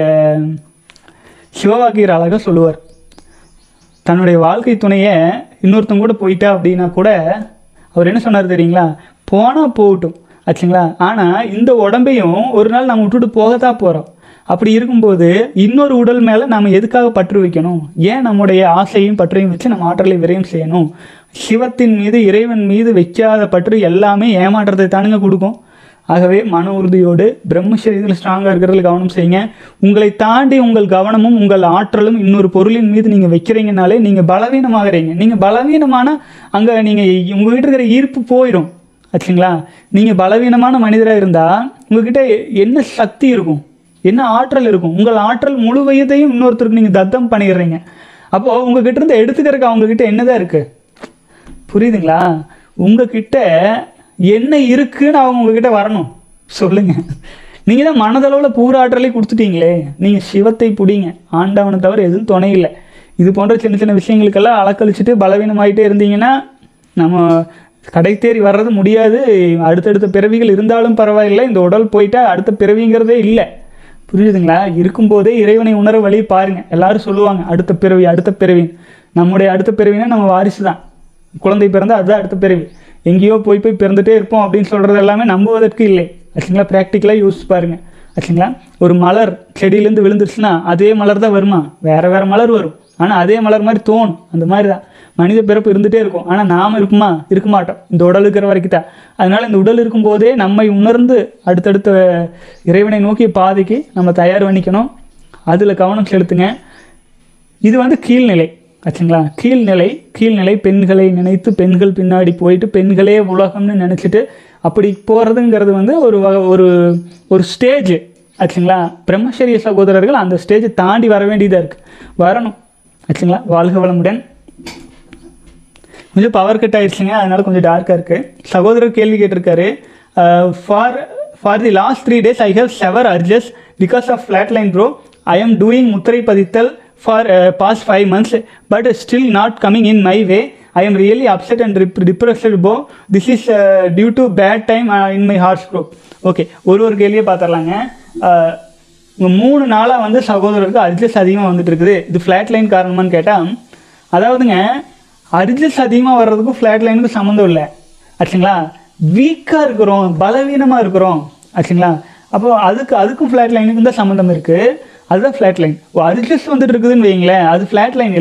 சிவவாக்கியர் அழகாக சொல்லுவார் தன்னுடைய வாழ்க்கை துணையை இன்னொருத்தங்க கூட போயிட்டா அப்படின்னா கூட அவர் என்ன சொன்னார் தெரியுங்களா போனால் போகட்டும் ஆச்சுங்களா ஆனால் இந்த உடம்பையும் ஒரு நாள் நம்ம விட்டுட்டு போகத்தான் போகிறோம் அப்படி இருக்கும்போது இன்னொரு உடல் மேலே நாம் எதுக்காக பற்று வைக்கணும் ஏன் நம்முடைய ஆசையும் பற்றையும் வச்சு நம்ம ஆற்றலை விரயம் செய்யணும் சிவத்தின் மீது இறைவன் மீது வைக்காத பற்று எல்லாமே ஏமாற்றத்தை தானுங்க கொடுக்கும் ஆகவே மன உறுதியோடு பிரம்மசரீரத்தில் ஸ்ட்ராங்காக இருக்கிறதுல கவனம் செய்யுங்க உங்களை தாண்டி உங்கள் கவனமும் உங்கள் ஆற்றலும் இன்னொரு பொருளின் மீது நீங்கள் வைக்கிறீங்கனாலே நீங்கள் பலவீனமாகறீங்க நீங்கள் பலவீனமான அங்கே நீங்கள் உங்ககிட்ட இருக்கிற ஈர்ப்பு போயிடும் ஆச்சுங்களா நீங்கள் பலவீனமான மனிதராக இருந்தால் உங்ககிட்ட என்ன சக்தி இருக்கும் என்ன ஆற்றல் இருக்கும் உங்கள் ஆற்றல் முழு வயதையும் இன்னொருத்தருக்கு நீங்கள் தத்தம் பண்ணிடுறீங்க அப்போது உங்ககிட்ட இருந்து எடுத்துக்கிறதுக்கு அவங்கக்கிட்ட என்னதான் இருக்குது புரியுதுங்களா உங்ககிட்ட என்ன இருக்குன்னு அவங்க உங்ககிட்ட வரணும் சொல்லுங்க நீங்கள் தான் மனதளவில் பூராற்றலை கொடுத்துட்டீங்களே நீங்கள் சிவத்தை பிடிங்க ஆண்டவனை தவிர எதுவும் துணை இல்லை இது போன்ற சின்ன சின்ன விஷயங்களுக்கெல்லாம் அலக்கழிச்சிட்டு பலவீனமாயிட்டே இருந்தீங்கன்னா நம்ம கடை தேறி வர்றது முடியாது அடுத்தடுத்த பிறவிகள் இருந்தாலும் பரவாயில்லை இந்த உடல் போயிட்டா அடுத்த பிறவிங்கிறதே இல்லை புரியுதுங்களா இருக்கும்போதே இறைவனை உணர வழி பாருங்க எல்லாரும் சொல்லுவாங்க அடுத்த பிறவி அடுத்த பிறவின்னு நம்முடைய அடுத்த பிறவினா நம்ம வாரிசு தான் குழந்தை பிறந்தா அதுதான் அடுத்த பிறவி எங்கேயோ போய் போய் பிறந்துட்டே இருப்போம் அப்படின்னு சொல்கிறது எல்லாமே நம்புவதற்கு இல்லை ஆச்சுங்களா ப்ராக்டிக்கலாக யோசிச்சு பாருங்க ஆச்சுங்களா ஒரு மலர் செடியிலேருந்து விழுந்துருச்சுன்னா அதே மலர் தான் வருமா வேற வேற மலர் வரும் ஆனால் அதே மலர் மாதிரி தோணும் அந்த மாதிரி தான் மனித பிறப்பு இருந்துகிட்டே இருக்கும் ஆனால் நாம் இருக்குமா இருக்க மாட்டோம் இந்த உடல் இருக்கிற வரைக்கும் தான் அதனால் இந்த உடல் இருக்கும்போதே நம்மை உணர்ந்து அடுத்தடுத்த இறைவனை நோக்கிய பாதைக்கு நம்ம தயார் பண்ணிக்கணும் அதில் கவனம் செலுத்துங்க இது வந்து கீழ்நிலை ஆச்சுங்களா கீழ்நிலை கீழ்நிலை பெண்களை நினைத்து பெண்கள் பின்னாடி போயிட்டு பெண்களே உலகம்னு நினச்சிட்டு அப்படி போகிறதுங்கிறது வந்து ஒரு வகை ஒரு ஒரு ஸ்டேஜ் ஆச்சுங்களா பிரம்மச்சரிய சகோதரர்கள் அந்த ஸ்டேஜை தாண்டி வர வேண்டியதாக இருக்குது வரணும் ஆச்சுங்களா வாழ்க வளமுடன் கொஞ்சம் பவர் கட் ஆயிடுச்சுங்க அதனால கொஞ்சம் டார்க்காக இருக்குது சகோதரர் கேள்வி கேட்டிருக்காரு for for the last three days I have severe urges because of flat line bro I am doing முத்திரை பதித்தல் for past five months but still not coming in my way I am really upset and depressed bro this is due to bad time in my hearts bro okay ஒரு ஒரு கேள்வியை பார்த்துடலாங்க உங்கள் மூணு நாளாக வந்து சகோதரருக்கு அர்ஜஸ் அதிகமாக வந்துட்டு இருக்குது இது ஃப்ளாட் லைன் காரணமான்னு கேட்டால் அதாவதுங்க அர்ஜஸ் அதிகமாக வர்றதுக்கும் ஃப்ளாட் லைனுக்கும் சம்மந்தம் இல்லை ஆச்சுங்களா வீக்காக இருக்கிறோம் பலவீனமாக இருக்கிறோம் ஆச்சுங்களா அப்போ அதுக்கு அதுக்கும் ஃப்ளாட் லைனுக்கும் தான் சம்மந்தம் இருக்குது அதுதான் ஃப்ளாட் லைன் ஓ அர்ஜஸ் வந்துட்டு இருக்குதுன்னு வைங்களேன் அது ஃப்ளாட் லைன் இல்லை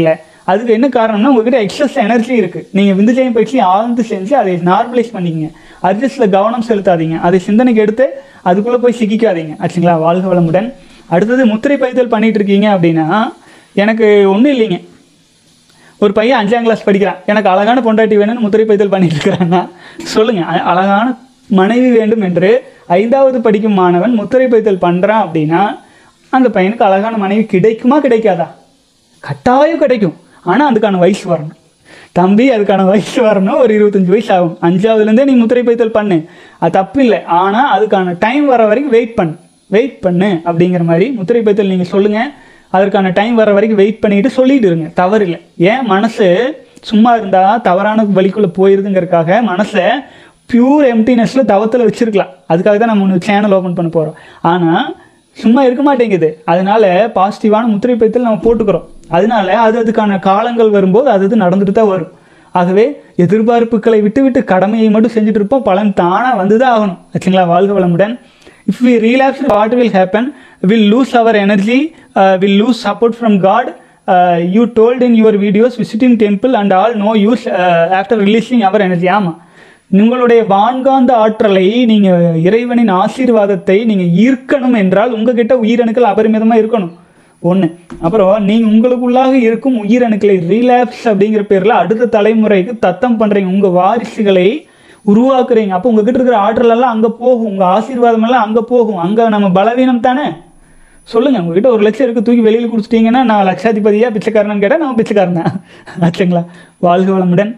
அதுக்கு என்ன காரணம்னா உங்ககிட்ட எக்ஸஸ் எனர்ஜி இருக்குது நீங்கள் விந்துஜயம் பயிற்சி ஆழ்ந்து செஞ்சு அதை நார்மலைஸ் பண்ணிக்கங்க அட்ஜஸ்டில் கவனம் செலுத்தாதீங்க அதை சிந்தனைக்கு எடுத்து அதுக்குள்ளே போய் சிக்கிக்காதீங்க ஆச்சுங்களா வாழ்க வளமுடன் அடுத்தது முத்திரை பயிற்சல் பண்ணிட்டு இருக்கீங்க அப்படின்னா எனக்கு ஒன்றும் இல்லைங்க ஒரு பையன் அஞ்சாம் கிளாஸ் படிக்கிறான் எனக்கு அழகான பொண்டாட்டி வேணும்னு முத்திரை பைத்தல் பண்ணிட்டு இருக்கிறான்னா சொல்லுங்க அ- அழகான மனைவி வேண்டும் என்று ஐந்தாவது படிக்கும் மாணவன் முத்திரை பைத்தல் பண்றான் அப்படின்னா அந்த பையனுக்கு அழகான மனைவி கிடைக்குமா கிடைக்காதா கட்டாயம் கிடைக்கும் ஆனால் அதுக்கான வயசு வரணும் தம்பி அதுக்கான வயசு வரணும் ஒரு இருபத்தஞ்சு வயசு ஆகும் அஞ்சாவதுலேருந்தே நீ முத்திரை பைத்தல் பண்ணு அது தப்பு இல்லை ஆனால் அதுக்கான டைம் வர வரைக்கும் வெயிட் பண்ணு வெயிட் பண்ணு அப்படிங்கிற மாதிரி முத்திரை பைத்தல் நீங்கள் சொல்லுங்கள் அதற்கான டைம் வர வரைக்கும் வெயிட் பண்ணிட்டு சொல்லிட்டு இருங்க தவறு இல்லை ஏன் மனசு சும்மா இருந்தால் தவறான வழிக்குள்ளே போயிருதுங்கிறதுக்காக மனசை பியூர் எம்டினஸில் தவத்தில் வச்சிருக்கலாம் அதுக்காக தான் நம்ம ஒன்று சேனல் ஓப்பன் பண்ண போகிறோம் ஆனால் சும்மா இருக்க மாட்டேங்குது அதனால பாசிட்டிவான முத்திரை பைத்தல் நம்ம போட்டுக்கிறோம் அதனால அது அதுக்கான காலங்கள் வரும்போது அது அது நடந்துட்டு தான் வரும் ஆகவே எதிர்பார்ப்புகளை விட்டு விட்டு கடமையை மட்டும் செஞ்சுட்டு இருப்போம் பலன் தானாக வந்து தான் ஆகணும் ஆச்சுங்களா வாழ்க வளமுடன் if we relapse what will happen will lose our energy will lose support from God you told in your videos visiting temple and all no use after releasing our energy ஆமாம் உங்களுடைய வான்காந்த ஆற்றலை நீங்க இறைவனின் ஆசீர்வாதத்தை நீங்க ஈர்க்கணும் என்றால் உங்ககிட்ட உயிரணுக்கள் அபரிமிதமா இருக்கணும் ஒன்று அப்புறம் நீங்க உங்களுக்குள்ளாக இருக்கும் உயிரணுக்களை ரீலாப்ஸ் அப்படிங்கிற பேர்ல அடுத்த தலைமுறைக்கு தத்தம் பண்றீங்க உங்க வாரிசுகளை உருவாக்குறீங்க அப்போ உங்ககிட்ட இருக்கிற ஆற்றல் எல்லாம் அங்க போகும் உங்க ஆசீர்வாதம் எல்லாம் அங்க போகும் அங்க நம்ம பலவீனம் தானே சொல்லுங்க உங்ககிட்ட ஒரு லட்சம் இருக்கு தூக்கி வெளியில் கொடுத்துட்டீங்கன்னா நான் லட்சாதிபதியா பிச்சைக்காரனான்னு கேட்டால் நான் பிச்சைக்காரன் தான் ஆச்சுங்களா வாழ்க வளமுடன்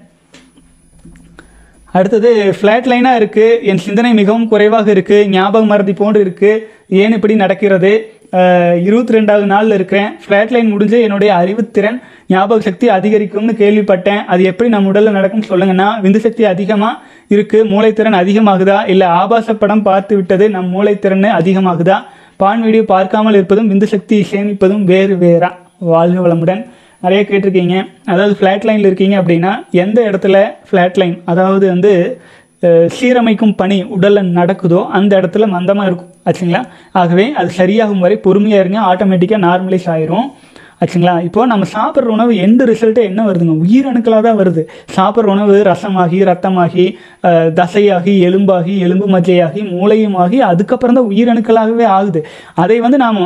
அடுத்தது ஃப்ளாட் லைனாக இருக்குது என் சிந்தனை மிகவும் குறைவாக இருக்குது ஞாபக மறதி போன்று இருக்குது ஏன் இப்படி நடக்கிறது இருபத்தி ரெண்டாவது நாளில் இருக்கிறேன் ஃப்ளாட் லைன் முடிஞ்சு என்னுடைய அறிவுத்திறன் ஞாபக சக்தி அதிகரிக்கும்னு கேள்விப்பட்டேன் அது எப்படி நம்ம உடலில் நடக்கும் சொல்லுங்கன்னா விந்து சக்தி அதிகமாக இருக்குது மூளைத்திறன் அதிகமாகுதா இல்லை ஆபாச படம் பார்த்து விட்டது நம் மூளைத்திறன் அதிகமாகுதா பான் வீடியோ பார்க்காமல் இருப்பதும் விந்து சக்தியை சேமிப்பதும் வேறு வேறா வாழ்க வளமுடன் நிறைய கேட்டிருக்கீங்க அதாவது ஃப்ளாட் லைனில் இருக்கீங்க அப்படின்னா எந்த இடத்துல ஃப்ளாட் லைன் அதாவது வந்து அஹ், சீரமைக்கும் பணி உடலில் நடக்குதோ அந்த இடத்துல மந்தமாக இருக்கும் ஆச்சுங்களா ஆகவே அது சரியாகும் வரை பொறுமையாக இருங்க ஆட்டோமேட்டிக்காக நார்மலைஸ் ஆயிரும் ஆச்சுங்களா இப்போ நம்ம சாப்பிட்ற உணவு எந்த ரிசல்ட்டு என்ன வருதுங்க உயிரணுக்களாக தான் வருது சாப்பிட்ற உணவு ரசமாகி ரத்தமாகி அஹ், தசையாகி எலும்பாகி எலும்பு மஜ்ஜையாகி மூளையுமாகி அதுக்கப்புறம் தான் உயிரணுக்களாகவே ஆகுது அதை வந்து நாம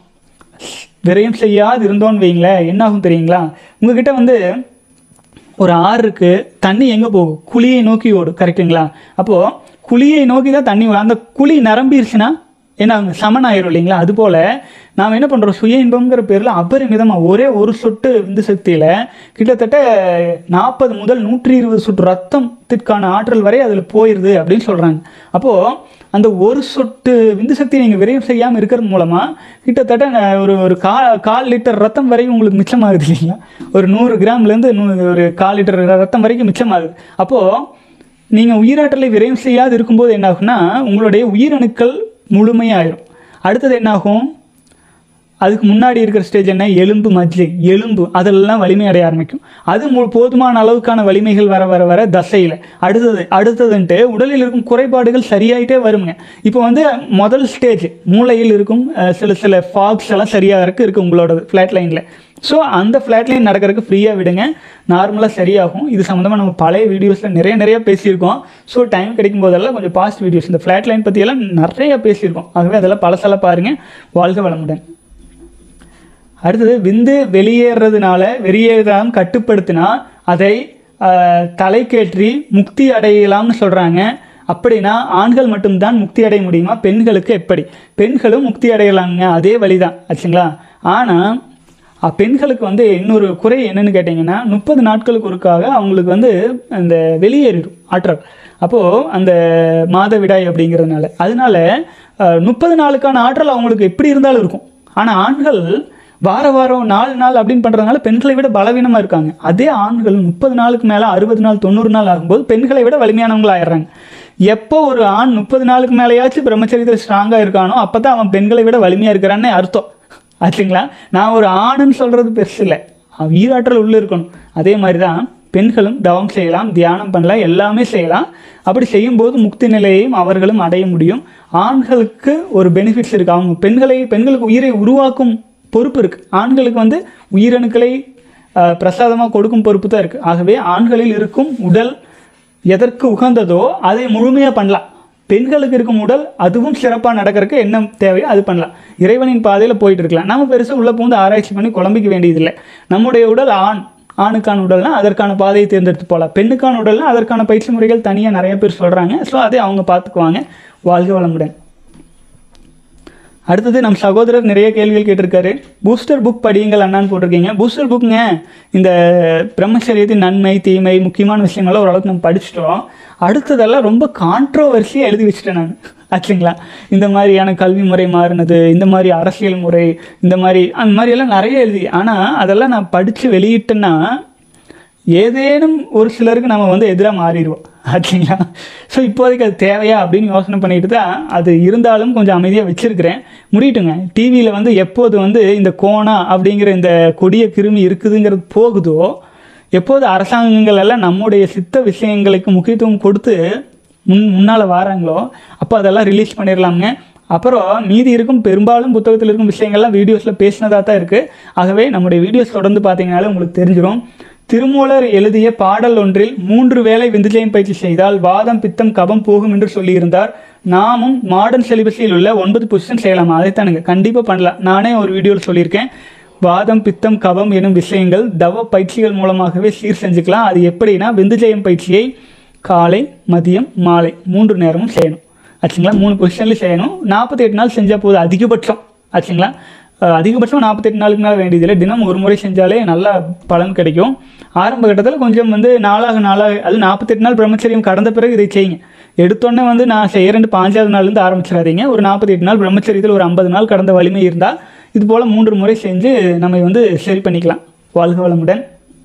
விரயம் செய்யாது இருந்தோன்னு வைங்களேன் என்ன ஆகும் தெரியுங்களா உங்ககிட்ட வந்து ஒரு ஆறு இருக்கு தண்ணி எங்கே போகும் குழியை நோக்கி ஓடும் கரெக்டுங்களா அப்போது குழியை நோக்கி தான் தண்ணி வரும் அந்த குழி நிரம்பிருச்சுன்னா என்ன ஆகுங்க சமன் ஆயிரும் இல்லைங்களா அதுபோல் நாம் என்ன பண்ணுறோம் சுய இன்பம்ங்கிற பேரில் அபரிமிதமாக ஒரே ஒரு சொட்டு விந்து சக்தியில் கிட்டத்தட்ட நாற்பது முதல் நூற்றி இருபது சொட்டு ரத்தத்திற்கான ஆற்றல் வரை அதில் போயிடுது அப்படின்னு சொல்கிறாங்க அப்போது அந்த ஒரு சொட்டு விந்து சக்தி நீங்கள் விரயம் செய்யாமல் இருக்கிறது மூலமாக கிட்டத்தட்ட அஹ், ஒரு ஒரு கா கால் லிட்டர் ரத்தம் வரைக்கும் உங்களுக்கு மிச்சமாகுது இல்லைங்களா ஒரு நூறு கிராம்லேருந்து நூ ஒரு கால் லிட்டர் ரத்தம் வரைக்கும் மிச்சமாகுது அப்போது நீங்கள் உயிராற்றலை விரயம் செய்யாது இருக்கும்போது என்ன ஆகும்னா உங்களுடைய உயிரணுக்கள் முழுமையாயிரும் அடுத்தது என்னாகும் அதுக்கு முன்னாடி இருக்கிற ஸ்டேஜ் என்ன எலும்பு மஜ்ஜை எலும்பு அதெல்லாம் வலிமை அடைய ஆரம்பிக்கும் அது மு- போதுமான அளவுக்கான வலிமைகள் வர வர வர தசையில் அடுத்தது அடுத்ததுன்ட்டு உடலில் இருக்கும் குறைபாடுகள் சரியாயிட்டே வருங்க இப்போ வந்து முதல் ஸ்டேஜ் மூளையில் இருக்கும் அஹ், சில சில ஃபாக்ஸ் எல்லாம் சரியாகிறதுக்கு இருக்குது உங்களோட ஃப்ளாட் லைனில் ஸோ அந்த ஃப்ளாட் லைன் நடக்கிறதுக்கு ஃப்ரீயாக விடுங்க நார்மலாக சரியாகும் இது சம்மந்தமாக நம்ம பழைய வீடியோஸில் நிறைய நிறைய பேசியிருக்கோம் ஸோ டைம் கிடைக்கும் போதெல்லாம் கொஞ்சம் பாஸ்ட் வீடியோஸ் இந்த ஃப்ளாட் லைன் பற்றியெல்லாம் நிறைய பேசியிருக்கோம் ஆகவே அதெல்லாம் பழசெல்லாம் பாருங்கள் வாழ்க வளமுடன் அடுத்தது விந்து வெளியேறதுனால வெளியேறாம கட்டுப்படுத்தினா அதை ஆஹ், தலைக்கேற்றி முக்தி அடையலாம்னு சொல்கிறாங்க அப்படின்னா ஆண்கள் மட்டும்தான் முக்தி அடைய முடியுமா பெண்களுக்கு எப்படி பெண்களும் முக்தி அடையலாங்க அதே வழிதான் ஆச்சுங்களா ஆனால் பெண்களுக்கு வந்து இன்னொரு குறை என்னன்னு கேட்டிங்கன்னா முப்பது நாட்களுக்கு ஒருக்காக அவங்களுக்கு வந்து அந்த வெளியேறிடும் ஆற்றல் அப்போது அந்த மாதவிடாய் அப்படிங்கிறதுனால அதனால முப்பது நாளுக்கான ஆற்றல் அவங்களுக்கு எப்படி இருந்தாலும் இருக்கும் ஆனால் ஆண்கள் வார வாரம் நாலு நாள் அப்படின்னு பண்ணுறதுனால பெண்களை விட பலவீனமாக இருக்காங்க அதே ஆண்கள் முப்பது நாளுக்கு மேலே அறுபது நாள் தொண்ணூறு நாள் ஆகும்போது பெண்களை விட வலிமையானவங்களா ஆயிடுறாங்க எப்போ ஒரு ஆண் முப்பது நாளுக்கு மேலேயாச்சும் பிரம்மச்சரியத்தில் ஸ்ட்ராங்காக இருக்கானோ அப்போ தான் அவன் பெண்களை விட வலிமையாக இருக்கிறான்னு அர்த்தம் ஆச்சுங்களா நான் ஒரு ஆணுன்னு சொல்கிறது பெருசு இல்லை அவன் ஈராற்றல் உள்ளே இருக்கணும் அதே மாதிரி தான் பெண்களும் தவம் செய்யலாம் தியானம் பண்ணலாம் எல்லாமே செய்யலாம் அப்படி செய்யும்போது முக்தி நிலையையும் அவர்களும் அடைய முடியும் ஆண்களுக்கு ஒரு பெனிஃபிட்ஸ் இருக்குது அவங்க பெண்களை பெண்களுக்கு உயிரை உருவாக்கும் பொறுப்பு இருக்குது ஆண்களுக்கு வந்து உயிரணுக்களை பிரசாதமாக கொடுக்கும் பொறுப்பு தான் இருக்குது ஆகவே ஆண்களில் இருக்கும் உடல் எதற்கு உகந்ததோ அதை முழுமையாக பண்ணலாம் பெண்களுக்கு இருக்கும் உடல் அதுவும் சிறப்பாக நடக்கிறதுக்கு என்ன தேவையோ அது பண்ணலாம் இறைவனின் பாதையில் போயிட்டு இருக்கலாம் நம்ம பெருசாக உள்ளே பூந்து ஆராய்ச்சி பண்ணி குழம்பிக்க வேண்டியதில்லை நம்முடைய உடல் ஆண் ஆணுக்கான உடல்னா அதற்கான பாதையை தேர்ந்தெடுத்து போகலாம் பெண்ணுக்கான உடல்னா அதற்கான பயிற்சி முறைகள் தனியாக நிறைய பேர் சொல்கிறாங்க ஸோ அதை அவங்க பார்த்துக்குவாங்க வாழ்க வளமுடன் அடுத்தது நம் சகோதரர் நிறைய கேள்விகள் கேட்டிருக்காரு பூஸ்டர் புக் படியுங்கள் அண்ணான்னு போட்டிருக்கீங்க பூஸ்டர் புக்குங்க இந்த பிரம்மச்சரியத்தின் நன்மை தீமை முக்கியமான விஷயங்கள்லாம் ஓரளவுக்கு நம்ம படிச்சிட்டோம் அடுத்ததெல்லாம் ரொம்ப கான்ட்ரோவர்சியாக எழுதி வச்சுட்டேன் நான் ஆச்சுங்களா இந்த மாதிரியான கல்வி முறை மாறினது இந்த மாதிரி அரசியல் முறை இந்த மாதிரி அந்த மாதிரி எல்லாம் நிறைய எழுதி ஆனால் அதெல்லாம் நான் படித்து வெளியிட்டேன்னா ஏதேனும் ஒரு சிலருக்கு நம்ம வந்து எதிராக மாறிடுவோம் ஆச்சுங்களா ஸோ இப்போதைக்கு அது தேவையா அப்படின்னு யோசனை பண்ணிட்டு தான் அது இருந்தாலும் கொஞ்சம் அமைதியாக வச்சுருக்கிறேன் முடியட்டுங்க டிவியில் வந்து எப்போது வந்து இந்த கோணா அப்படிங்கிற இந்த கொடிய கிருமி இருக்குதுங்கிறது போகுதோ எப்போது அரசாங்கங்கள் எல்லாம் நம்முடைய சித்த விஷயங்களுக்கு முக்கியத்துவம் கொடுத்து முன் முன்னால் வராங்களோ அப்போ அதெல்லாம் ரிலீஸ் பண்ணிடலாமுங்க அப்புறம் மீதி இருக்கும் பெரும்பாலும் புத்தகத்தில் இருக்கும் விஷயங்கள்லாம் வீடியோஸில் பேசினதாக தான் இருக்குது ஆகவே நம்முடைய வீடியோஸ் தொடர்ந்து பார்த்தீங்கனாலே உங்களுக்கு தெரிஞ்சிடும் திருமூலர் எழுதிய பாடல் ஒன்றில் மூன்று வேளை விந்துஜயம் பயிற்சி செய்தால் வாதம் பித்தம் கபம் போகும் என்று சொல்லியிருந்தார் நாமும் மாடர்ன் சிலிபஸில் உள்ள ஒன்பது பொசிஷன் செய்யலாமா அதைத்தானுங்க கண்டிப்பாக பண்ணலாம் நானே ஒரு வீடியோவில் சொல்லியிருக்கேன் வாதம் பித்தம் கபம் எனும் விஷயங்கள் தவ பயிற்சிகள் மூலமாகவே சீர் செஞ்சுக்கலாம் அது எப்படின்னா விந்துஜயம் பயிற்சியை காலை மதியம் மாலை மூன்று நேரமும் செய்யணும் ஆச்சுங்களா மூணு பொசிஷன்லையும் செய்யணும் நாற்பத்தி எட்டு நாள் செஞ்சால் போதும் அதிகபட்சம் ஆச்சுங்களா அஹ் அதிகபட்சம் நாற்பத்தெட்டு நாளுக்கு மேலே வேண்டியதில்லை தினம் ஒரு முறை செஞ்சாலே நல்ல பலன் கிடைக்கும் ஆரம்ப கட்டத்தில் கொஞ்சம் வந்து நாளாக நாளாக அது நாற்பத்தெட்டு நாள் பிரம்மச்சரியம் கடந்த பிறகு இதை செய்யுங்க எடுத்தோடனே வந்து நான் செய்கிறேன் பாஞ்சாவது நாள்லேருந்து ஆரம்பிச்சிடாதீங்க ஒரு நாற்பத்தெட்டு நாள் பிரம்மச்சரியத்தில் ஒரு ஐம்பது நாள் கடந்த வலிமை இருந்தால் இது போல் மூன்று முறை செஞ்சு நம்ம வந்து சரி பண்ணிக்கலாம் வாழ்க வளமுடன்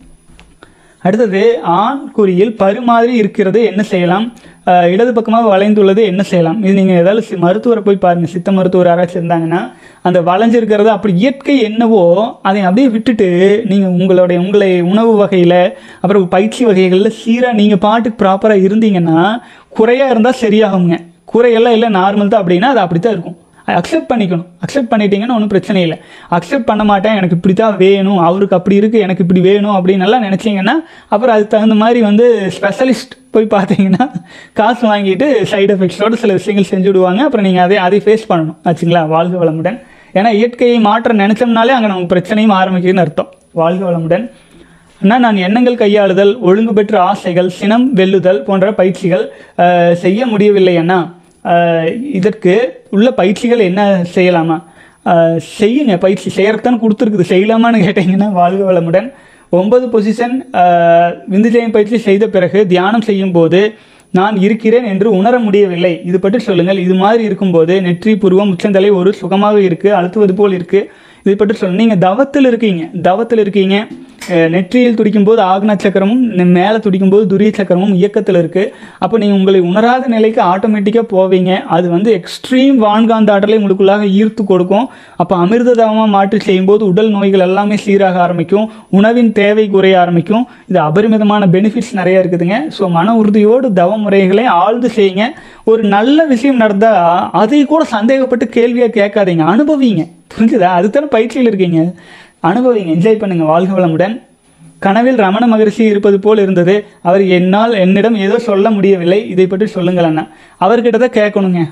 அடுத்தது ஆண் குறியில் பரு மாதிரி இருக்கிறது என்ன செய்யலாம் அஹ் இடது பக்கமாக வளைந்துள்ளது என்ன செய்யலாம் இது நீங்கள் ஏதாவது சி- மருத்துவரை போய் பாருங்கள் சித்த மருத்துவர் யாராச்சும் இருந்தாங்கன்னா அந்த வளைஞ்சிருக்கிறத அப்படி இயற்கை என்னவோ அதை அப்படியே விட்டுட்டு நீங்கள் உங்களுடைய உங்களை உணவு வகையில் அப்புறம் பயிற்சி வகைகளில் சீராக நீங்கள் பாட்டுக்கு ப்ராப்பராக இருந்தீங்கன்னா குறையாக இருந்தால் சரியாகுங்க குறையெல்லாம் இல்லை நார்மல் தான் அப்படின்னா அது அப்படி தான் இருக்கும் அக்செப்ட் பண்ணிக்கணும் அக்செப்ட் பண்ணிட்டீங்கன்னா ஒன்றும் பிரச்சனை இல்லை அக்செப்ட் பண்ண மாட்டேன் எனக்கு இப்படி தான் வேணும் அவருக்கு அப்படி இருக்குது எனக்கு இப்படி வேணும் அப்படின்னு எல்லாம் நினச்சிங்கன்னா அப்புறம் அதுக்கு தகுந்த மாதிரி வந்து ஸ்பெஷலிஸ்ட் போய் பார்த்தீங்கன்னா காசு வாங்கிட்டு சைடு எஃபெக்ட்ஸோட சில விஷயங்கள் செஞ்சு விடுவாங்க அப்புறம் நீங்கள் அதை அதை ஃபேஸ் பண்ணணும் ஆச்சுங்களா வாழ்க வளமுடன் ஏன்னா இயற்கையை மாற்ற நினச்சோம்னாலே அங்கே நமக்கு பிரச்சனையும் ஆரம்பிக்குதுன்னு அர்த்தம் வாழ்க வளமுடன் அண்ணா நான் எண்ணங்கள் கையாளுதல் ஒழுங்கு பெற்ற ஆசைகள் சினம் வெல்லுதல் போன்ற பயிற்சிகள் அஹ், செய்ய முடியவில்லை அண்ணா அஹ், இதற்கு உள்ள பயிற்சிகள் என்ன செய்யலாமா அஹ், செய்யுங்க பயிற்சி செய்யறதுதான் கொடுத்துருக்குது செய்யலாமான்னு கேட்டிங்கன்னா வாழ்க வளமுடன் ஒன்பது பொசிஷன் விந்துஜயம் பயிற்சி செய்த பிறகு தியானம் செய்யும் போது நான் இருக்கிறேன் என்று உணர முடியவில்லை இது பற்றி சொல்லுங்கள் இது மாதிரி இருக்கும்போது நெற்றி புருவம் உச்சந்தலை ஒரு சுகமாக இருக்குது அழுத்துவது போல் இருக்குது இது பற்றி சொல்லுங்கள் நீங்கள் தவத்தில் இருக்கீங்க தவத்தில் இருக்கீங்க அஹ், நெற்றியில் துடிக்கும் போது ஆக்னா சக்கரமும் நெ- மேலே துடிக்கும் போது துரிய சக்கரமும் இயக்கத்தில் இருக்குது அப்போ நீங்கள் உங்களை உணராத நிலைக்கு ஆட்டோமேட்டிக்காக போவீங்க அது வந்து எக்ஸ்ட்ரீம் வான்காந்த ஆற்றலை உங்களுக்குள்ளாக ஈர்த்து கொடுக்கும் அப்போ அமிர்த தவமாக மாற்றி செய்யும்போது உடல் நோய்கள் எல்லாமே சீராக ஆரம்பிக்கும் உணவின் தேவை குறைய ஆரம்பிக்கும் இது அபரிமிதமான பெனிஃபிட்ஸ் நிறைய இருக்குதுங்க ஸோ மன உறுதியோடு தவ முறைகளை ஆழ்ந்து செய்யுங்க ஒரு நல்ல விஷயம் நடந்தால் அதை கூட சந்தேகப்பட்டு கேள்வியாக கேட்காதீங்க அனுபவிங்க புரிஞ்சுதா அதுதானே பயிற்சியில் இருக்கீங்க அனுபவிங்க என்ஜாய் பண்ணுங்க வாழ்க வளமுடன் கனவில் ரமண மகரிஷி இருப்பது போல் இருந்தது அவர் என்னால் என்னிடம் ஏதோ சொல்ல முடியவில்லை இதை பற்றி சொல்லுங்கள் அண்ணா அவர்கிட்ட தான் கேட்கணுங்க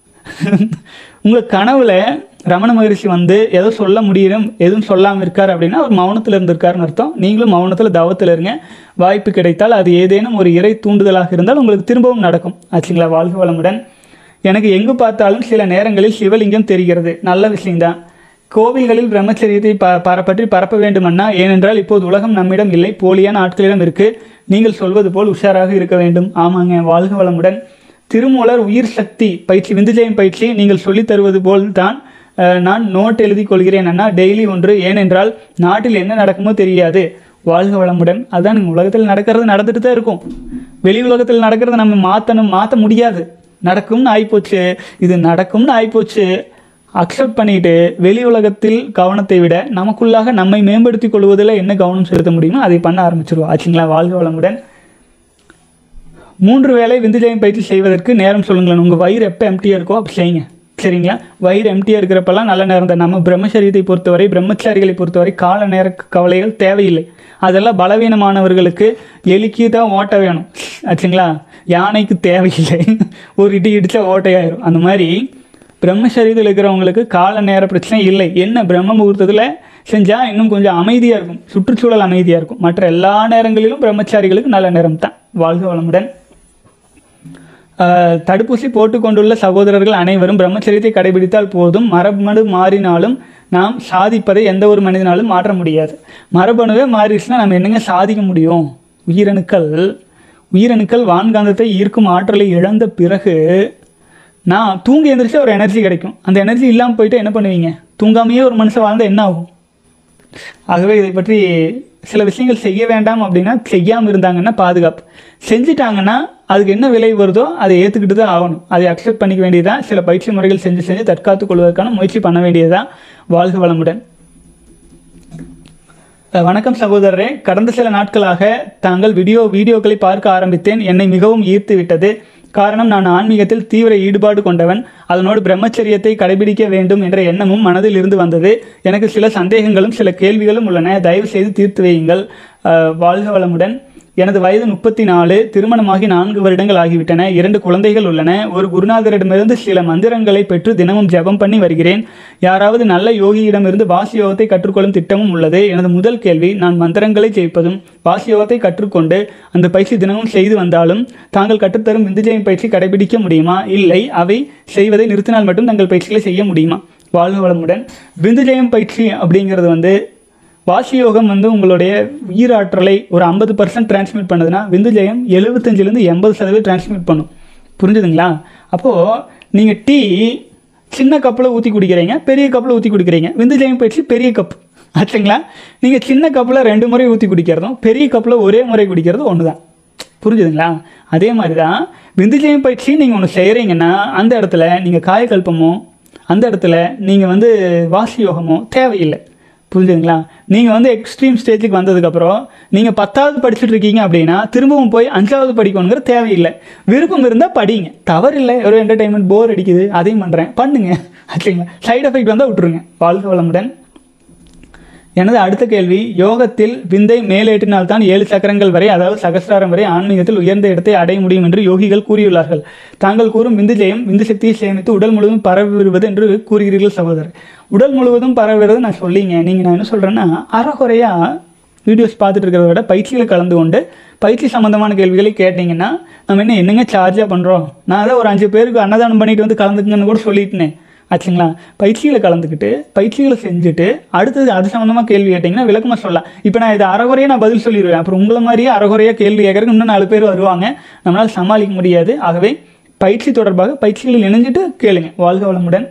உங்கள் கனவுல ரமண மகரிஷி வந்து ஏதோ சொல்ல முடியும் எதுவும் சொல்லாமல் இருக்கார் அப்படின்னா அவர் மௌனத்தில் இருந்திருக்காருன்னு அர்த்தம் நீங்களும் மௌனத்தில் தவத்தில் இருங்க வாய்ப்பு கிடைத்தால் அது ஏதேனும் ஒரு இறை தூண்டுதலாக இருந்தால் உங்களுக்கு திரும்பவும் நடக்கும் ஆச்சுங்களா வாழ்க வளமுடன் எனக்கு எங்கு பார்த்தாலும் சில நேரங்களில் சிவலிங்கம் தெரிகிறது நல்ல விஷயம்தான் கோவில்களில் பிரம்மச்சரியத்தை ப பர பற்றி பரப்ப வேண்டுமன்னா ஏனென்றால் இப்போது உலகம் நம்மிடம் இல்லை போலியான ஆட்களிடம் இருக்கு நீங்கள் சொல்வது போல் உஷாராக இருக்க வேண்டும் ஆமாங்க வாழ்க வளமுடன் திருமூலர் உயிர் சக்தி பயிற்சி விந்துஜயம் பயிற்சி நீங்கள் சொல்லித் தருவது போல் தான் அஹ், நான் நோட் எழுதி கொள்கிறேன் அண்ணா டெய்லி ஒன்று ஏனென்றால் நாட்டில் என்ன நடக்குமோ தெரியாது வாழ்க வளமுடன் அதான் உலகத்தில் நடக்கிறது நடந்துட்டு தான் இருக்கும் வெளி உலகத்தில் நடக்கிறத நம்ம மாற்றணும் மாற்ற முடியாது நடக்கும்னு ஆயிப்போச்சு இது நடக்கும்னு ஆயிப்போச்சு அக்செப்ட் பண்ணிட்டு வெளி உலகத்தில் கவனத்தை விட நமக்குள்ளாக நம்மை மேம்படுத்திக் கொள்வதில் என்ன கவனம் செலுத்த முடியுமோ அதை பண்ண ஆரம்பிச்சிருவோம் ஆச்சுங்களா வாழ்க வளமுடன் மூன்று வேளை விந்துஜயம் பயிற்சி செய்வதற்கு நேரம் சொல்லுங்களேன் உங்கள் வயிறு எப்போ எம்டியாக இருக்கோ அப்போ செய்யுங்க சரிங்களா வயிறு எம்டியாக இருக்கிறப்பெல்லாம் நல்ல நேரம் தான் நம்ம பிரம்மச்சரியத்தை பொறுத்தவரை பிரம்மச்சாரிகளை பொறுத்தவரை கால நேர கவலைகள் தேவையில்லை அதெல்லாம் பலவீனமானவர்களுக்கு எலிக்கு தான் ஓட்ட வேணும் ஆச்சுங்களா யானைக்கு தேவையில்லை ஒரு இடி இடிச்சா ஓட்டையாயிரும் அந்த மாதிரி பிரம்மசரீரத்தில் இருக்கிறவங்களுக்கு கால நேர பிரச்சனை இல்லை என்ன பிரம்ம முகூர்த்தத்தில் செஞ்சால் இன்னும் கொஞ்சம் அமைதியாக இருக்கும் சுற்றுச்சூழல் அமைதியாக இருக்கும் மற்ற எல்லா நேரங்களிலும் பிரம்மச்சாரிகளுக்கு நல்ல நேரம் தான் வாழ்க வளமுடன் ஆஹ் தடுப்பூசி போட்டுக்கொண்டுள்ள சகோதரர்கள் அனைவரும் பிரம்மச்சரியத்தை கடைபிடித்தால் போதும் மரபணு மாறினாலும் நாம் சாதிப்பதை எந்த ஒரு மனிதனாலும் மாற்ற முடியாது மரபணுவே மாறிடுச்சுன்னா நம்ம என்னங்க சாதிக்க முடியும் உயிரணுக்கள் உயிரணுக்கள் வான்காந்தத்தை ஈர்க்கும் ஆற்றலை இழந்த பிறகு நான் தூங்கி எந்திரிச்சா ஒரு எனர்ஜி கிடைக்கும் அந்த எனர்ஜி இல்லாமல் போயிட்டு என்ன பண்ணுவீங்க தூங்காமையே ஒரு மனுஷன் வாழ்ந்தால் என்ன ஆகும் ஆகவே இதை பற்றி சில விஷயங்கள் செய்ய வேண்டாம் அப்படின்னா செய்யாமல் இருந்தாங்கன்னா பாதுகாப்பு செஞ்சுட்டாங்கன்னா அதுக்கு என்ன விலை வருதோ அதை ஏற்றுக்கிட்டு தான் ஆகணும் அதை அக்செப்ட் பண்ணிக்க வேண்டியதான் சில பயிற்சி முறைகள் செஞ்சு செஞ்சு தற்காத்துக் கொள்வதற்கான முயற்சி பண்ண வேண்டியதுதான் வாழ்க வளமுடன் அஹ் வணக்கம் சகோதரரே கடந்த சில நாட்களாக தாங்கள் வீடியோ வீடியோக்களை பார்க்க ஆரம்பித்தேன் என்னை மிகவும் ஈர்த்து விட்டது காரணம் நான் ஆன்மீகத்தில் தீவிர ஈடுபாடு கொண்டவன் அதனோடு பிரம்மச்சரியத்தை கடைபிடிக்க வேண்டும் என்ற எண்ணமும் மனதில் இருந்து வந்தது எனக்கு சில சந்தேகங்களும் சில கேள்விகளும் உள்ளன தயவு செய்து தீர்த்து வையுங்கள் அஹ் வாழ்க வளமுடன் எனது வயது முப்பத்தி நாலு திருமணமாகி நான்கு வருடங்கள் ஆகிவிட்டன இரண்டு குழந்தைகள் உள்ளன ஒரு குருநாதரிடமிருந்து சில மந்திரங்களை பெற்று தினமும் ஜெபம் பண்ணி வருகிறேன் யாராவது நல்ல யோகியிடமிருந்து வாசி யோகத்தை கற்றுக்கொள்ளும் திட்டமும் உள்ளது எனது முதல் கேள்வி நான் மந்திரங்களை ஜெயிப்பதும் வாசி யோகத்தை கற்றுக்கொண்டு அந்த பயிற்சி தினமும் செய்து வந்தாலும் தாங்கள் கற்றுத்தரும் விந்துஜயம் பயிற்சி கடைபிடிக்க முடியுமா இல்லை அவை செய்வதை நிறுத்தினால் மட்டும் தங்கள் பயிற்சிகளை செய்ய முடியுமா வாழ்வு வளமுடன் விந்துஜயம் பயிற்சி அப்படிங்கிறது வந்து வாசி யோகம் வந்து உங்களுடைய உயிராற்றலை ஒரு ஐம்பது பர்சன்ட் டிரான்ஸ்மிட் பண்ணுதுன்னா விந்துஜயம் எழுபத்தஞ்சிலேருந்து எண்பது சதவீதம் டிரான்ஸ்மிட் பண்ணும் புரிஞ்சுதுங்களா அப்போது நீங்கள் டீ சின்ன கப்பில் ஊற்றி குடிக்கிறீங்க பெரிய கப்பில் ஊற்றி குடிக்கிறீங்க விந்துஜயம் பயிற்சி பெரிய கப் ஆச்சுங்களா நீங்கள் சின்ன கப்பில் ரெண்டு முறை ஊற்றி குடிக்கிறதும் பெரிய கப்பில் ஒரே முறை குடிக்கிறதும் ஒன்று தான் புரிஞ்சுதுங்களா அதே மாதிரி தான் விந்துஜயம் பயிற்சி நீங்கள் ஒன்று செய்கிறீங்கன்னா அந்த இடத்துல நீங்கள் காயக்கல்பமோ அந்த இடத்துல நீங்கள் வந்து வாசி யோகமோ தேவையில்லை புரிஞ்சுதுங்களா நீங்கள் வந்து எக்ஸ்ட்ரீம் ஸ்டேஜுக்கு வந்ததுக்கப்புறம் நீங்கள் பத்தாவது படிச்சுட்டு இருக்கீங்க அப்படின்னா திரும்பவும் போய் அஞ்சாவது படிக்கணுங்கிற தேவையில்லை விருப்பம் இருந்தால் படிங்க தவறில்லை ஒரு என்டர்டைன்மெண்ட் போர் அடிக்குது அதையும் பண்ணுறேன் பண்ணுங்க ஆச்சுங்களா சைடு எஃபெக்ட் வந்தால் விட்டுருங்க வாழ்க வளமுடன் எனது அடுத்த கேள்வி யோகத்தில் விந்தை மேலேற்றினால்தான் ஏழு சக்கரங்கள் வரை அதாவது சகசிராரம் வரை ஆன்மீகத்தில் உயர்ந்த இடத்தை அடைய முடியும் என்று யோகிகள் கூறியுள்ளார்கள் தாங்கள் கூறும் விந்து ஜெயம் விந்து சக்தியை சேமித்து உடல் முழுவதும் பரவிடுவது என்று கூறுகிறீர்கள் சகோதரர் உடல் முழுவதும் பரவுகிறது நான் சொல்லிங்க நீங்கள் நான் என்ன சொல்கிறேன்னா அறகுறையா வீடியோஸ் பார்த்துட்டு இருக்கிறத விட பயிற்சியில் கலந்து கொண்டு பயிற்சி சம்மந்தமான கேள்விகளை கேட்டிங்கன்னா நம்ம என்ன என்னங்க சார்ஜாக பண்ணுறோம் நான் அதை ஒரு அஞ்சு பேருக்கு அன்னதானம் பண்ணிட்டு வந்து கலந்துக்குங்கன்னு கூட சொல்லிட்டேனே ஆச்சுங்களா பயிற்சியில் கலந்துக்கிட்டு பயிற்சிகளை செஞ்சுட்டு அடுத்தது அது சம்மந்தமாக கேள்வி கேட்டிங்கன்னா விளக்கமாக சொல்லலாம் இப்போ நான் இதை அறகுறையாக நான் பதில் சொல்லிடுவேன் அப்புறம் உங்களை மாதிரியே அறகுறையாக கேள்வி கேட்கறதுக்கு இன்னும் நாலு பேர் வருவாங்க நம்மளால் சமாளிக்க முடியாது ஆகவே பயிற்சி தொடர்பாக பயிற்சிகளில் இணைஞ்சிட்டு கேளுங்க வாழ்க வளமுடன்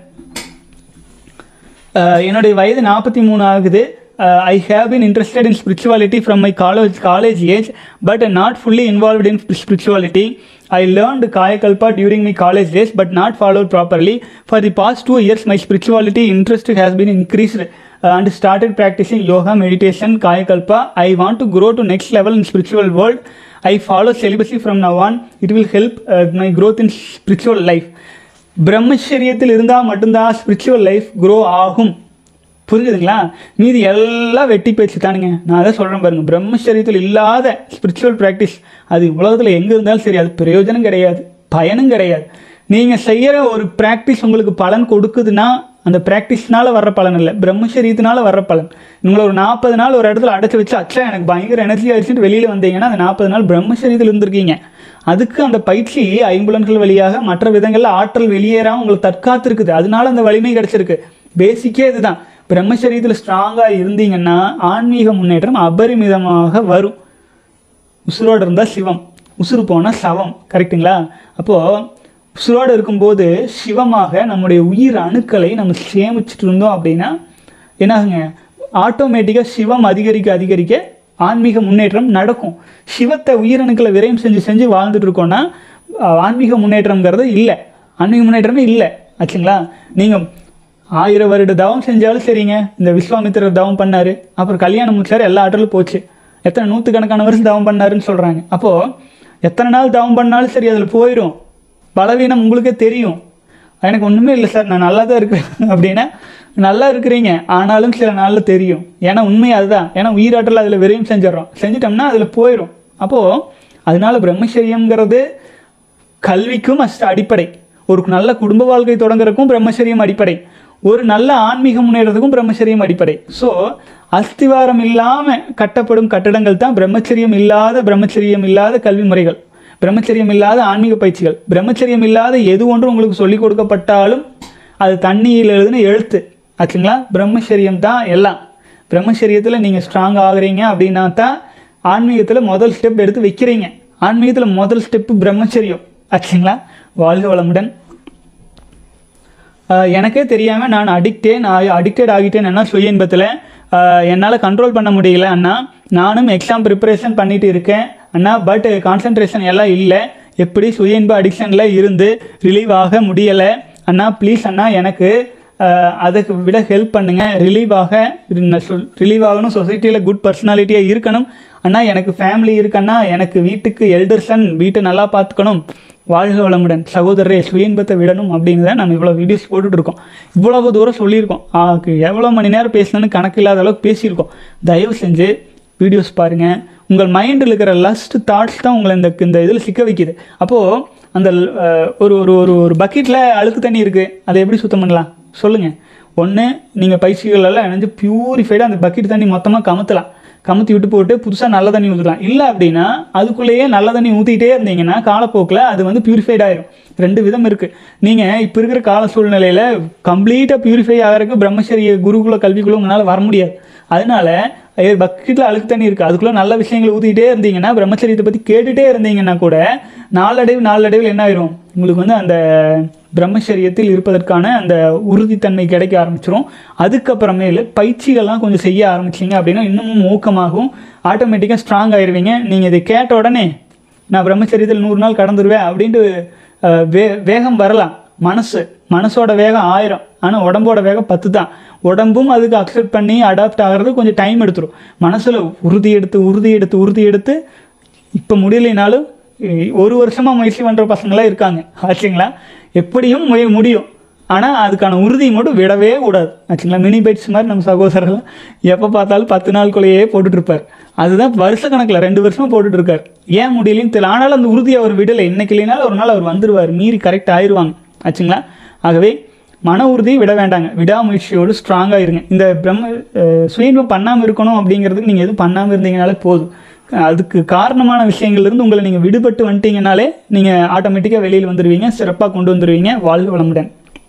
அஹ் என்னுடைய வயது நாற்பத்தி மூணு ஆகுது I have been interested in spirituality from my college college age but not fully involved in spirituality i learned kayakalpa during my college days but not followed properly for the past two years my spirituality interest has been increased uh, and started practicing yoga meditation kayakalpa i want to grow to next level in spiritual world i follow celibacy from now on it will help uh, my growth in spiritual life பிரம்மச்சரியத்தில் இருந்தால் மட்டும்தான் spiritual life grow ஆகும் புரிஞ்சுதுங்களா மீதி எல்லாம் வெட்டி பேச்சு தானுங்க நான் அதை சொல்கிறேன் பாருங்க பிரம்மச்சரியத்தில் இல்லாத ஸ்பிரிச்சுவல் ப்ராக்டிஸ் அது உலகத்தில் எங்கே இருந்தாலும் சரி அது பிரயோஜனம் கிடையாது பயனும் கிடையாது நீங்கள் செய்கிற ஒரு ப்ராக்டிஸ் உங்களுக்கு பலன் கொடுக்குதுன்னா அந்த ப்ராக்டிஸ்னால வர்ற பலன் இல்லை பிரம்மச்சரியத்தினால வர்ற பலன் உங்களை ஒரு நாற்பது நாள் ஒரு இடத்துல அடைச்சி வச்சு அச்சா எனக்கு பயங்கர எனர்ஜி ஆயிடுச்சுட்டு வெளியில் வந்தீங்கன்னா அந்த நாற்பது நாள் பிரம்மச்சரியத்தில் இருந்திருக்கீங்க அதுக்கு அந்த பயிற்சி ஐம்புலன்கள் வழியாக மற்ற விதங்களில் ஆற்றல் வெளியேறாமல் உங்களுக்கு தற்காத்து இருக்குது அதனால அந்த வலிமை கிடைச்சிருக்கு பேசிக்கே இதுதான் பிரம்மச்சரியத்தில் ஸ்ட்ராங்காக இருந்தீங்கன்னா ஆன்மீக முன்னேற்றம் அபரிமிதமாக வரும் உசுரோடு இருந்தால் சிவம் உசுறு போனால் சவம் கரெக்ட்டுங்களா அப்போது உசுரோடு இருக்கும்போது சிவமாக நம்முடைய உயிர் அணுக்களை நம்ம சேமிச்சிட்டு இருந்தோம் அப்படின்னா என்னாகுங்க ஆட்டோமேட்டிக்காக சிவம் அதிகரிக்க அதிகரிக்க ஆன்மீக முன்னேற்றம் நடக்கும் சிவத்தை உயிரணுக்களை விரயம் செஞ்சு செஞ்சு வாழ்ந்துட்டு இருக்கோம்னா அஹ், ஆன்மீக முன்னேற்றம்ங்கிறது இல்லை ஆன்மீக முன்னேற்றமே இல்லை ஆச்சுங்களா நீங்கள் ஆயிரம் வருட தவம் செஞ்சாலும் சரிங்க இந்த விஸ்வாமித்திரர் தவம் பண்ணாரு அப்புறம் கல்யாணம் முடிச்சாரு எல்லா ஆற்றலும் போச்சு எத்தனை நூற்றுக்கணக்கான வருஷம் தவம் பண்ணாருன்னு சொல்கிறாங்க அப்போது எத்தனை நாள் தவம் பண்ணாலும் சரி அதில் போயிடும் பலவீனம் உங்களுக்கே தெரியும் எனக்கு ஒன்றுமே இல்லை சார் நான் நல்லா தான் இருக்கிறேன் அப்படின்னா நல்லா இருக்கிறீங்க ஆனாலும் சில நாளில் தெரியும் ஏன்னா உண்மை அதுதான் ஏன்னா உயிராற்றல் அதில் விரையும் செஞ்சிடறோம் செஞ்சிட்டோம்னா அதில் போயிடும் அப்போது அதனால பிரம்மச்சரியம்ங்கிறது கல்விக்கும் அஸ்ட் அடிப்படை ஒரு நல்ல குடும்ப வாழ்க்கை தொடங்குறதுக்கும் பிரம்மச்சரியம் அடிப்படை ஒரு நல்ல ஆன்மீக முன்னேறதுக்கும் பிரம்மச்சரியம் அடிப்படை ஸோ அஸ்திவாரம் இல்லாமல் கட்டப்படும் கட்டடங்கள் தான் பிரம்மச்சரியம் இல்லாத பிரம்மச்சரியம் இல்லாத கல்வி முறைகள் பிரம்மச்சரியம் இல்லாத ஆன்மீக பயிற்சிகள் பிரம்மச்சரியம் இல்லாத எது ஒன்று உங்களுக்கு சொல்லிக் கொடுக்கப்பட்டாலும் அது தண்ணியில் எழுதுன எழுத்து ஆச்சுங்களா பிரம்மச்சரியம் தான் எல்லாம் பிரம்மச்சரியத்தில் நீங்கள் ஸ்ட்ராங் ஆகுறீங்க அப்படின்னா தான் ஆன்மீகத்தில் முதல் ஸ்டெப் எடுத்து வைக்கிறீங்க ஆன்மீகத்தில் முதல் ஸ்டெப்பு பிரம்மச்சரியம் ஆச்சுங்களா வாழ்க வளமுடன் ஆஹ் எனக்கே தெரியாமல் நான் அடிக்டே நான் அடிக்டட் ஆகிட்டேன் என்ன சுய இன்பத்தில் என்னால் கண்ட்ரோல் பண்ண முடியல அண்ணா நானும் எக்ஸாம் ப்ரிப்பரேஷன் பண்ணிட்டு இருக்கேன் அண்ணா பட் கான்சன்ட்ரேஷன் எல்லாம் இல்லை எப்படி சுய இன்ப அடிக்ஷனில் இருந்து ரிலீவ் ஆக முடியலை அண்ணா ப்ளீஸ் அண்ணா எனக்கு ஆஹ் அதுக்கு விட ஹெல்ப் பண்ணுங்க ரிலீவ் ஆக ரிலீவ் ஆகணும் சொசைட்டியில் குட் பர்சனாலிட்டியாக இருக்கணும் அண்ணா எனக்கு ஃபேமிலி இருக்கண்ணா எனக்கு வீட்டுக்கு எல்டர்சன் வீட்டை நல்லா பார்த்துக்கணும் வாழ்க வளமுடன் சகோதரரே சுயன்பத்தை விடணும் அப்படின்னு தான் நம்ம இவ்வளோ வீடியோஸ் போட்டுட்டு இருக்கோம் இவ்வளவு தூரம் சொல்லியிருக்கோம் ஆக்கு எவ்வளோ மணி நேரம் பேசணும்னு கணக்கு இல்லாத அளவுக்கு பேசியிருக்கோம் தயவு செஞ்சு வீடியோஸ் பாருங்கள் உங்கள் மைண்டில் இருக்கிற லஸ்ட் தாட்ஸ் தான் உங்களை இந்த இந்த இதில் சிக்க வைக்குது அப்போது அந்த அஹ், ஒரு ஒரு ஒரு ஒரு பக்கெட்டில் அழுக்கு தண்ணி இருக்குது அதை எப்படி சுத்தம் பண்ணலாம் சொல்லுங்கள் ஒன்று நீங்கள் பயிற்சிகள் எல்லாம் இணைஞ்சு பியூரிஃபைடாக அந்த பக்கெட் தண்ணி மொத்தமாக கமுத்தலாம் கமுத்தி விட்டு போட்டு புதுசாக நல்ல தண்ணி ஊற்றலாம் இல்லை அப்படின்னா அதுக்குள்ளேயே நல்ல தண்ணி ஊற்றிக்கிட்டே இருந்தீங்கன்னா காலப்போக்கில் அது வந்து பியூரிஃபைட் ஆயிரும் ரெண்டு விதம் இருக்குது நீங்கள் இப்போ இருக்கிற கால சூழ்நிலையில் கம்ப்ளீட்டாக பியூரிஃபை ஆகிறதுக்கு பிரம்மச்சரிய குருகுல கல்விக்குள்ள உங்களால் வர முடியாது அதனால பக்கெட்டில் அழுக்கு தண்ணி இருக்குது அதுக்குள்ளே நல்ல விஷயங்களை ஊற்றிக்கிட்டே இருந்தீங்கன்னா பிரம்மச்சரியத்தை பற்றி கேட்டுகிட்டே இருந்தீங்கன்னா கூட நாளடைவு நாளடைவில் என்ன ஆயிரும் உங்களுக்கு வந்து அந்த பிரம்மச்சரியத்தில் இருப்பதற்கான அந்த உறுதித்தன்மை கிடைக்க ஆரம்பிச்சிரும் அதுக்கப்புறமேலு பயிற்சிகள்லாம் கொஞ்சம் செய்ய ஆரம்பிச்சிங்க அப்படின்னா இன்னமும் ஊக்கமாகும் ஆட்டோமேட்டிக்காக ஸ்ட்ராங் ஆயிருவீங்க நீங்கள் இதை கேட்ட உடனே நான் பிரம்மச்சரியத்தில் நூறு நாள் கடந்துருவேன் அப்படின்ட்டு அஹ், வே வேகம் வரலாம் மனசு மனசோட வேகம் ஆயிரம் ஆனால் உடம்போட வேகம் பத்து தான் உடம்பும் அதுக்கு அக்செப்ட் பண்ணி அடாப்ட் ஆகிறது கொஞ்சம் டைம் எடுத்துரும் மனசில் உறுதி எடுத்து உறுதி எடுத்து உறுதி எடுத்து இப்போ முடியலைனாலும் இ- ஒரு வருஷமாக முயற்சி பண்ணுற பசங்களாம் இருக்காங்க ஆச்சுங்களா எப்படியும் முய முடியும் ஆனால் அதுக்கான உறுதி மட்டும் விடவே கூடாது ஆச்சுங்களா மினி பைட்ஸ் மாதிரி நம்ம சகோதரர்கள் எப்போ பார்த்தாலும் பத்து நாளுக்குள்ளேயே போட்டுட்டு இருப்பார் அதுதான் வருஷ கணக்கில் ரெண்டு வருஷமா போட்டுட்டு இருக்கார் ஏன் முடியலைன்னு தெரியல ஆனாலும் அந்த உறுதியை அவர் விடலை இன்னைக்கு இல்லைனாலும் ஒரு நாள் அவர் வந்துருவார் மீறி கரெக்ட் ஆயிடுவாங்க ஆச்சுங்களா ஆகவே மன உறுதியை விட வேண்டாங்க விடாமுயற்சியோடு ஸ்ட்ராங்காக இருங்க இந்த பிரம்ம அஹ், சுயன்பம் பண்ணாமல் இருக்கணும் அப்படிங்கிறதுக்கு நீங்கள் எதுவும் பண்ணாமல் இருந்தீங்கனாலே போதும் அதுக்கு காரணமான விஷயங்கள்லேருந்து உங்களை நீங்கள் விடுபட்டு வந்துட்டீங்கனாலே நீங்கள் ஆட்டோமேட்டிக்காக வெளியில் வந்துடுவீங்க சிறப்பாக கொண்டு வந்துடுவீங்க வாழ்க வளமுடன்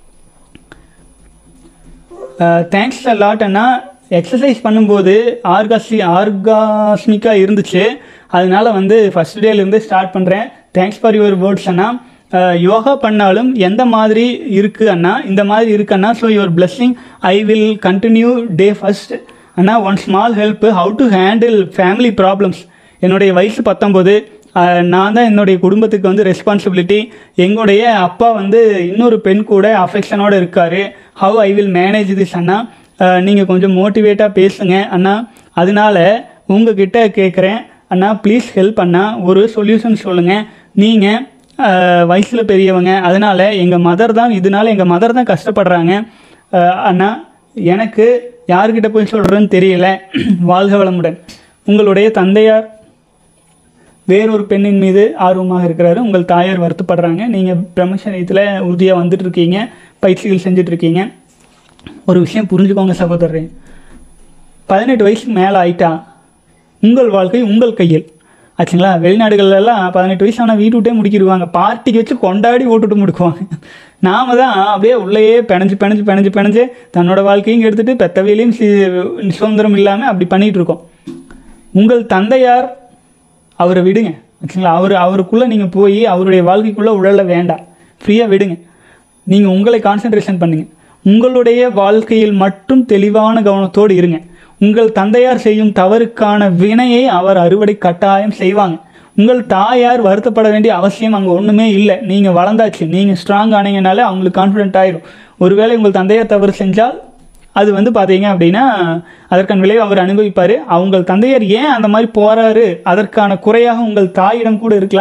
தேங்க்ஸ் லாட் அண்ணா எக்ஸசைஸ் பண்ணும்போது ஆர்காஸ்மி ஆர்காஸ்மிக்காக இருந்துச்சு அதனால வந்து ஃபஸ்ட் டேலேருந்து ஸ்டார்ட் பண்ணுறேன் தேங்க்ஸ் ஃபார் யுவர் வேர்ட்ஸ் அண்ணா அஹ், யோகா பண்ணாலும் எந்த மாதிரி இருக்குது அண்ணா இந்த மாதிரி இருக்கு அண்ணா so your blessing I will continue day first அண்ணா one small help how to handle family problems என்னுடைய வயசு பத்தொம்போது நான் தான் என்னுடைய குடும்பத்துக்கு வந்து ரெஸ்பான்சிபிலிட்டி எங்களுடைய அப்பா வந்து இன்னொரு பெண் கூட அஃபெக்ஷனோடு இருக்கார் how I will manage this அண்ணா நீங்கள் கொஞ்சம் மோட்டிவேட்டாக பேசுங்க அண்ணா அதனால உங்ககிட்ட கேட்குறேன் அண்ணா ப்ளீஸ் ஹெல்ப் அண்ணா ஒரு சொல்யூஷன் சொல்லுங்கள் நீங்கள் வயசில் பெரியவங்க அதனால் எங்கள் மதர் தான் இதனால எங்கள் மதர் தான் கஷ்டப்படுறாங்க அஹ், அண்ணா எனக்கு யார்கிட்ட போய் சொல்கிறேன்னு தெரியல வாழ்க வளமுடன் உங்களுடைய தந்தையார் வேறொரு பெண்ணின் மீது ஆர்வமாக இருக்கிறாரு உங்கள் தாயார் வருத்தப்படுறாங்க நீங்கள் பிரம்மச்சரியத்தில் உறுதியாக வந்துட்டு இருக்கீங்க பயிற்சிகள் செஞ்சுட்டு இருக்கீங்க ஒரு விஷயம் புரிஞ்சுக்கோங்க சகோதரரே பதினெட்டு வயசுக்கு மேலே ஆயிட்டா உங்கள் வாழ்க்கை உங்கள் கையில் ஆச்சுங்களா வெளிநாடுகள்ல எல்லாம் பதினெட்டு வயசு ஆனால் வீட்டு விட்டே முடிக்கிடுவாங்க பார்ட்டிக்கு வச்சு கொண்டாடி ஓட்டுட்டு முடிக்குவாங்க நாம தான் அப்படியே உள்ளேயே பிணைஞ்சு பிணைஞ்சு பிணைஞ்சு பிணைஞ்சு தன்னோட வாழ்க்கையும் எடுத்துட்டு பெத்தவையிலையும் சி- சுதந்திரம் இல்லாமல் அப்படி பண்ணிட்டு இருக்கோம் உங்கள் தந்தையார் அவரை விடுங்க ஆச்சுங்களா அவர் அவருக்குள்ளே நீங்கள் போய் அவருடைய வாழ்க்கைக்குள்ளே உழல வேண்டாம் ஃப்ரீயாக விடுங்க நீங்கள் உங்களை கான்சென்ட்ரேஷன் பண்ணுங்க உங்களுடைய வாழ்க்கையில் மட்டும் தெளிவான கவனத்தோடு இருங்க உங்கள் தந்தையார் செய்யும் தவறுக்கான வினையை அவர் அறுவடை கட்டாயம் செய்வாங்க உங்கள் தாயார் வருத்தப்பட வேண்டிய அவசியம் அங்கே ஒன்றுமே இல்லை நீங்கள் வளர்ந்தாச்சு நீங்கள் ஸ்ட்ராங் ஆனீங்கனாலே அவங்களுக்கு கான்ஃபிடென்ட் ஆயிரும் ஒருவேளை உங்கள் தந்தையார் தவறு செஞ்சால் அது வந்து பார்த்தீங்க அப்படின்னா அதற்கான விளைவு அவர் அனுபவிப்பார் அவங்க தந்தையார் ஏன் அந்த மாதிரி போறாரு அதற்கான குறையாக உங்கள் தாயிடம் கூட இருக்கலாம்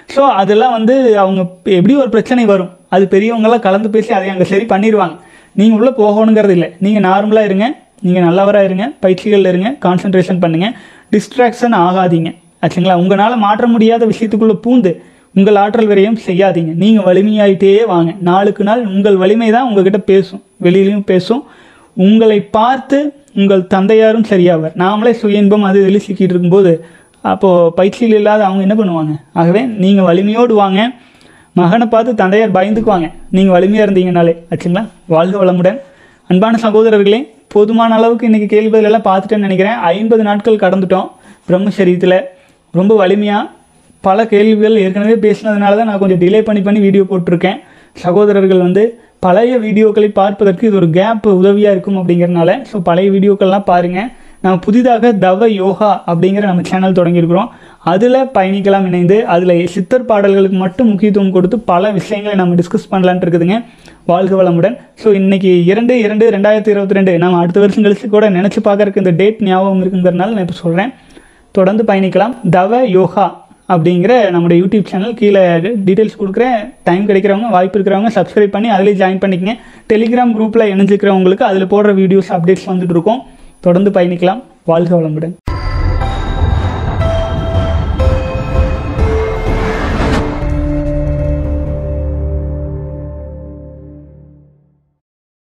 ஸோ அதெல்லாம் வந்து அவங்க எப்படி ஒரு பிரச்சனை வரும் அது பெரியவங்களாம் கலந்து பேசி அதை அங்கே சரி பண்ணிடுவாங்க நீங்கள் உள்ளே போகணுங்கிறது இல்லை நீங்கள் நார்மலாக இருங்க நீங்கள் நல்லவராக இருங்க பயிற்சிகளில் இருங்க கான்சன்ட்ரேஷன் பண்ணுங்கள் டிஸ்ட்ராக்ஷன் ஆகாதீங்க ஆச்சுங்களா உங்களால் மாற்ற முடியாத விஷயத்துக்குள்ளே பூந்து உங்கள் ஆற்றல் விரயம் செய்யாதீங்க நீங்கள் வலிமையாயிட்டே வாங்க நாளுக்கு நாள் உங்கள் வலிமை தான் உங்ககிட்ட பேசும் வெளியிலையும் பேசும் உங்களை பார்த்து உங்கள் தந்தையாரும் சரியாவர் நாமளே சுய இன்பம் அது இதில் சிக்கிட்டு இருக்கும்போது அப்போது பயிற்சியில் இல்லாத அவங்க என்ன பண்ணுவாங்க ஆகவே நீங்கள் வலிமையோடு வாங்க மகனை பார்த்து தந்தையார் பயந்துக்குவாங்க நீங்கள் வலிமையாக இருந்தீங்கனாலே ஆச்சுங்களா வாழ்க வளமுடன் அன்பான சகோதரர்களே போதுமான அளவுக்கு இன்றைக்கி கேள்வி பதில் எல்லாம் பார்த்துட்டேன்னு நினைக்கிறேன் ஐம்பது நாட்கள் கடந்துட்டோம் பிரம்மசரீரத்தில் ரொம்ப வலிமையாக பல கேள்விகள் ஏற்கனவே பேசினதுனால தான் நான் கொஞ்சம் டிலே பண்ணி பண்ணி வீடியோ போட்டிருக்கேன் சகோதரர்கள் வந்து பழைய வீடியோக்களை பார்ப்பதற்கு இது ஒரு கேப் உதவியாக இருக்கும் அப்படிங்கிறனால ஸோ பழைய வீடியோக்கள்லாம் பாருங்கள் நம்ம புதிதாக தவ யோகா அப்படிங்கிற நம்ம சேனல் தொடங்கியிருக்கிறோம் அதில் பயணிக்கலாம் இணைந்து அதில் சித்தர் பாடல்களுக்கு மட்டும் முக்கியத்துவம் கொடுத்து பல விஷயங்களை நம்ம டிஸ்கஸ் பண்ணலான்ட்டு இருக்குதுங்க வாழ்க வளமுடன் ஸோ இன்னைக்கு இரண்டு இரண்டு ரெண்டாயிரத்தி இருபத்தி ரெண்டு நம்ம அடுத்த வருஷம் கழிச்சு கூட நினச்சி பார்க்கறதுக்கு இந்த டேட் ஞாபகம் இருக்குங்கிறனால நான் இப்போ சொல்கிறேன் தொடர்ந்து பயணிக்கலாம் தவ யோகா அப்படிங்கிற நம்முடைய யூடியூப் சேனல் கீழே டீட்டெயில்ஸ் கொடுக்குறேன் டைம் கிடைக்கிறவங்க வாய்ப்பு இருக்கிறவங்க சப்ஸ்கிரைப் பண்ணி அதிலே ஜாயின் பண்ணிக்கங்க டெலிகிராம் குரூப்பில் இணைஞ்சிக்கிறவங்களுக்கு அதில் போடுற வீடியோஸ் அப்டேட்ஸ் வந்துட்டு இருக்கும் தொடர்ந்து பயணிக்கலாம் வாழ்க வளமுடன்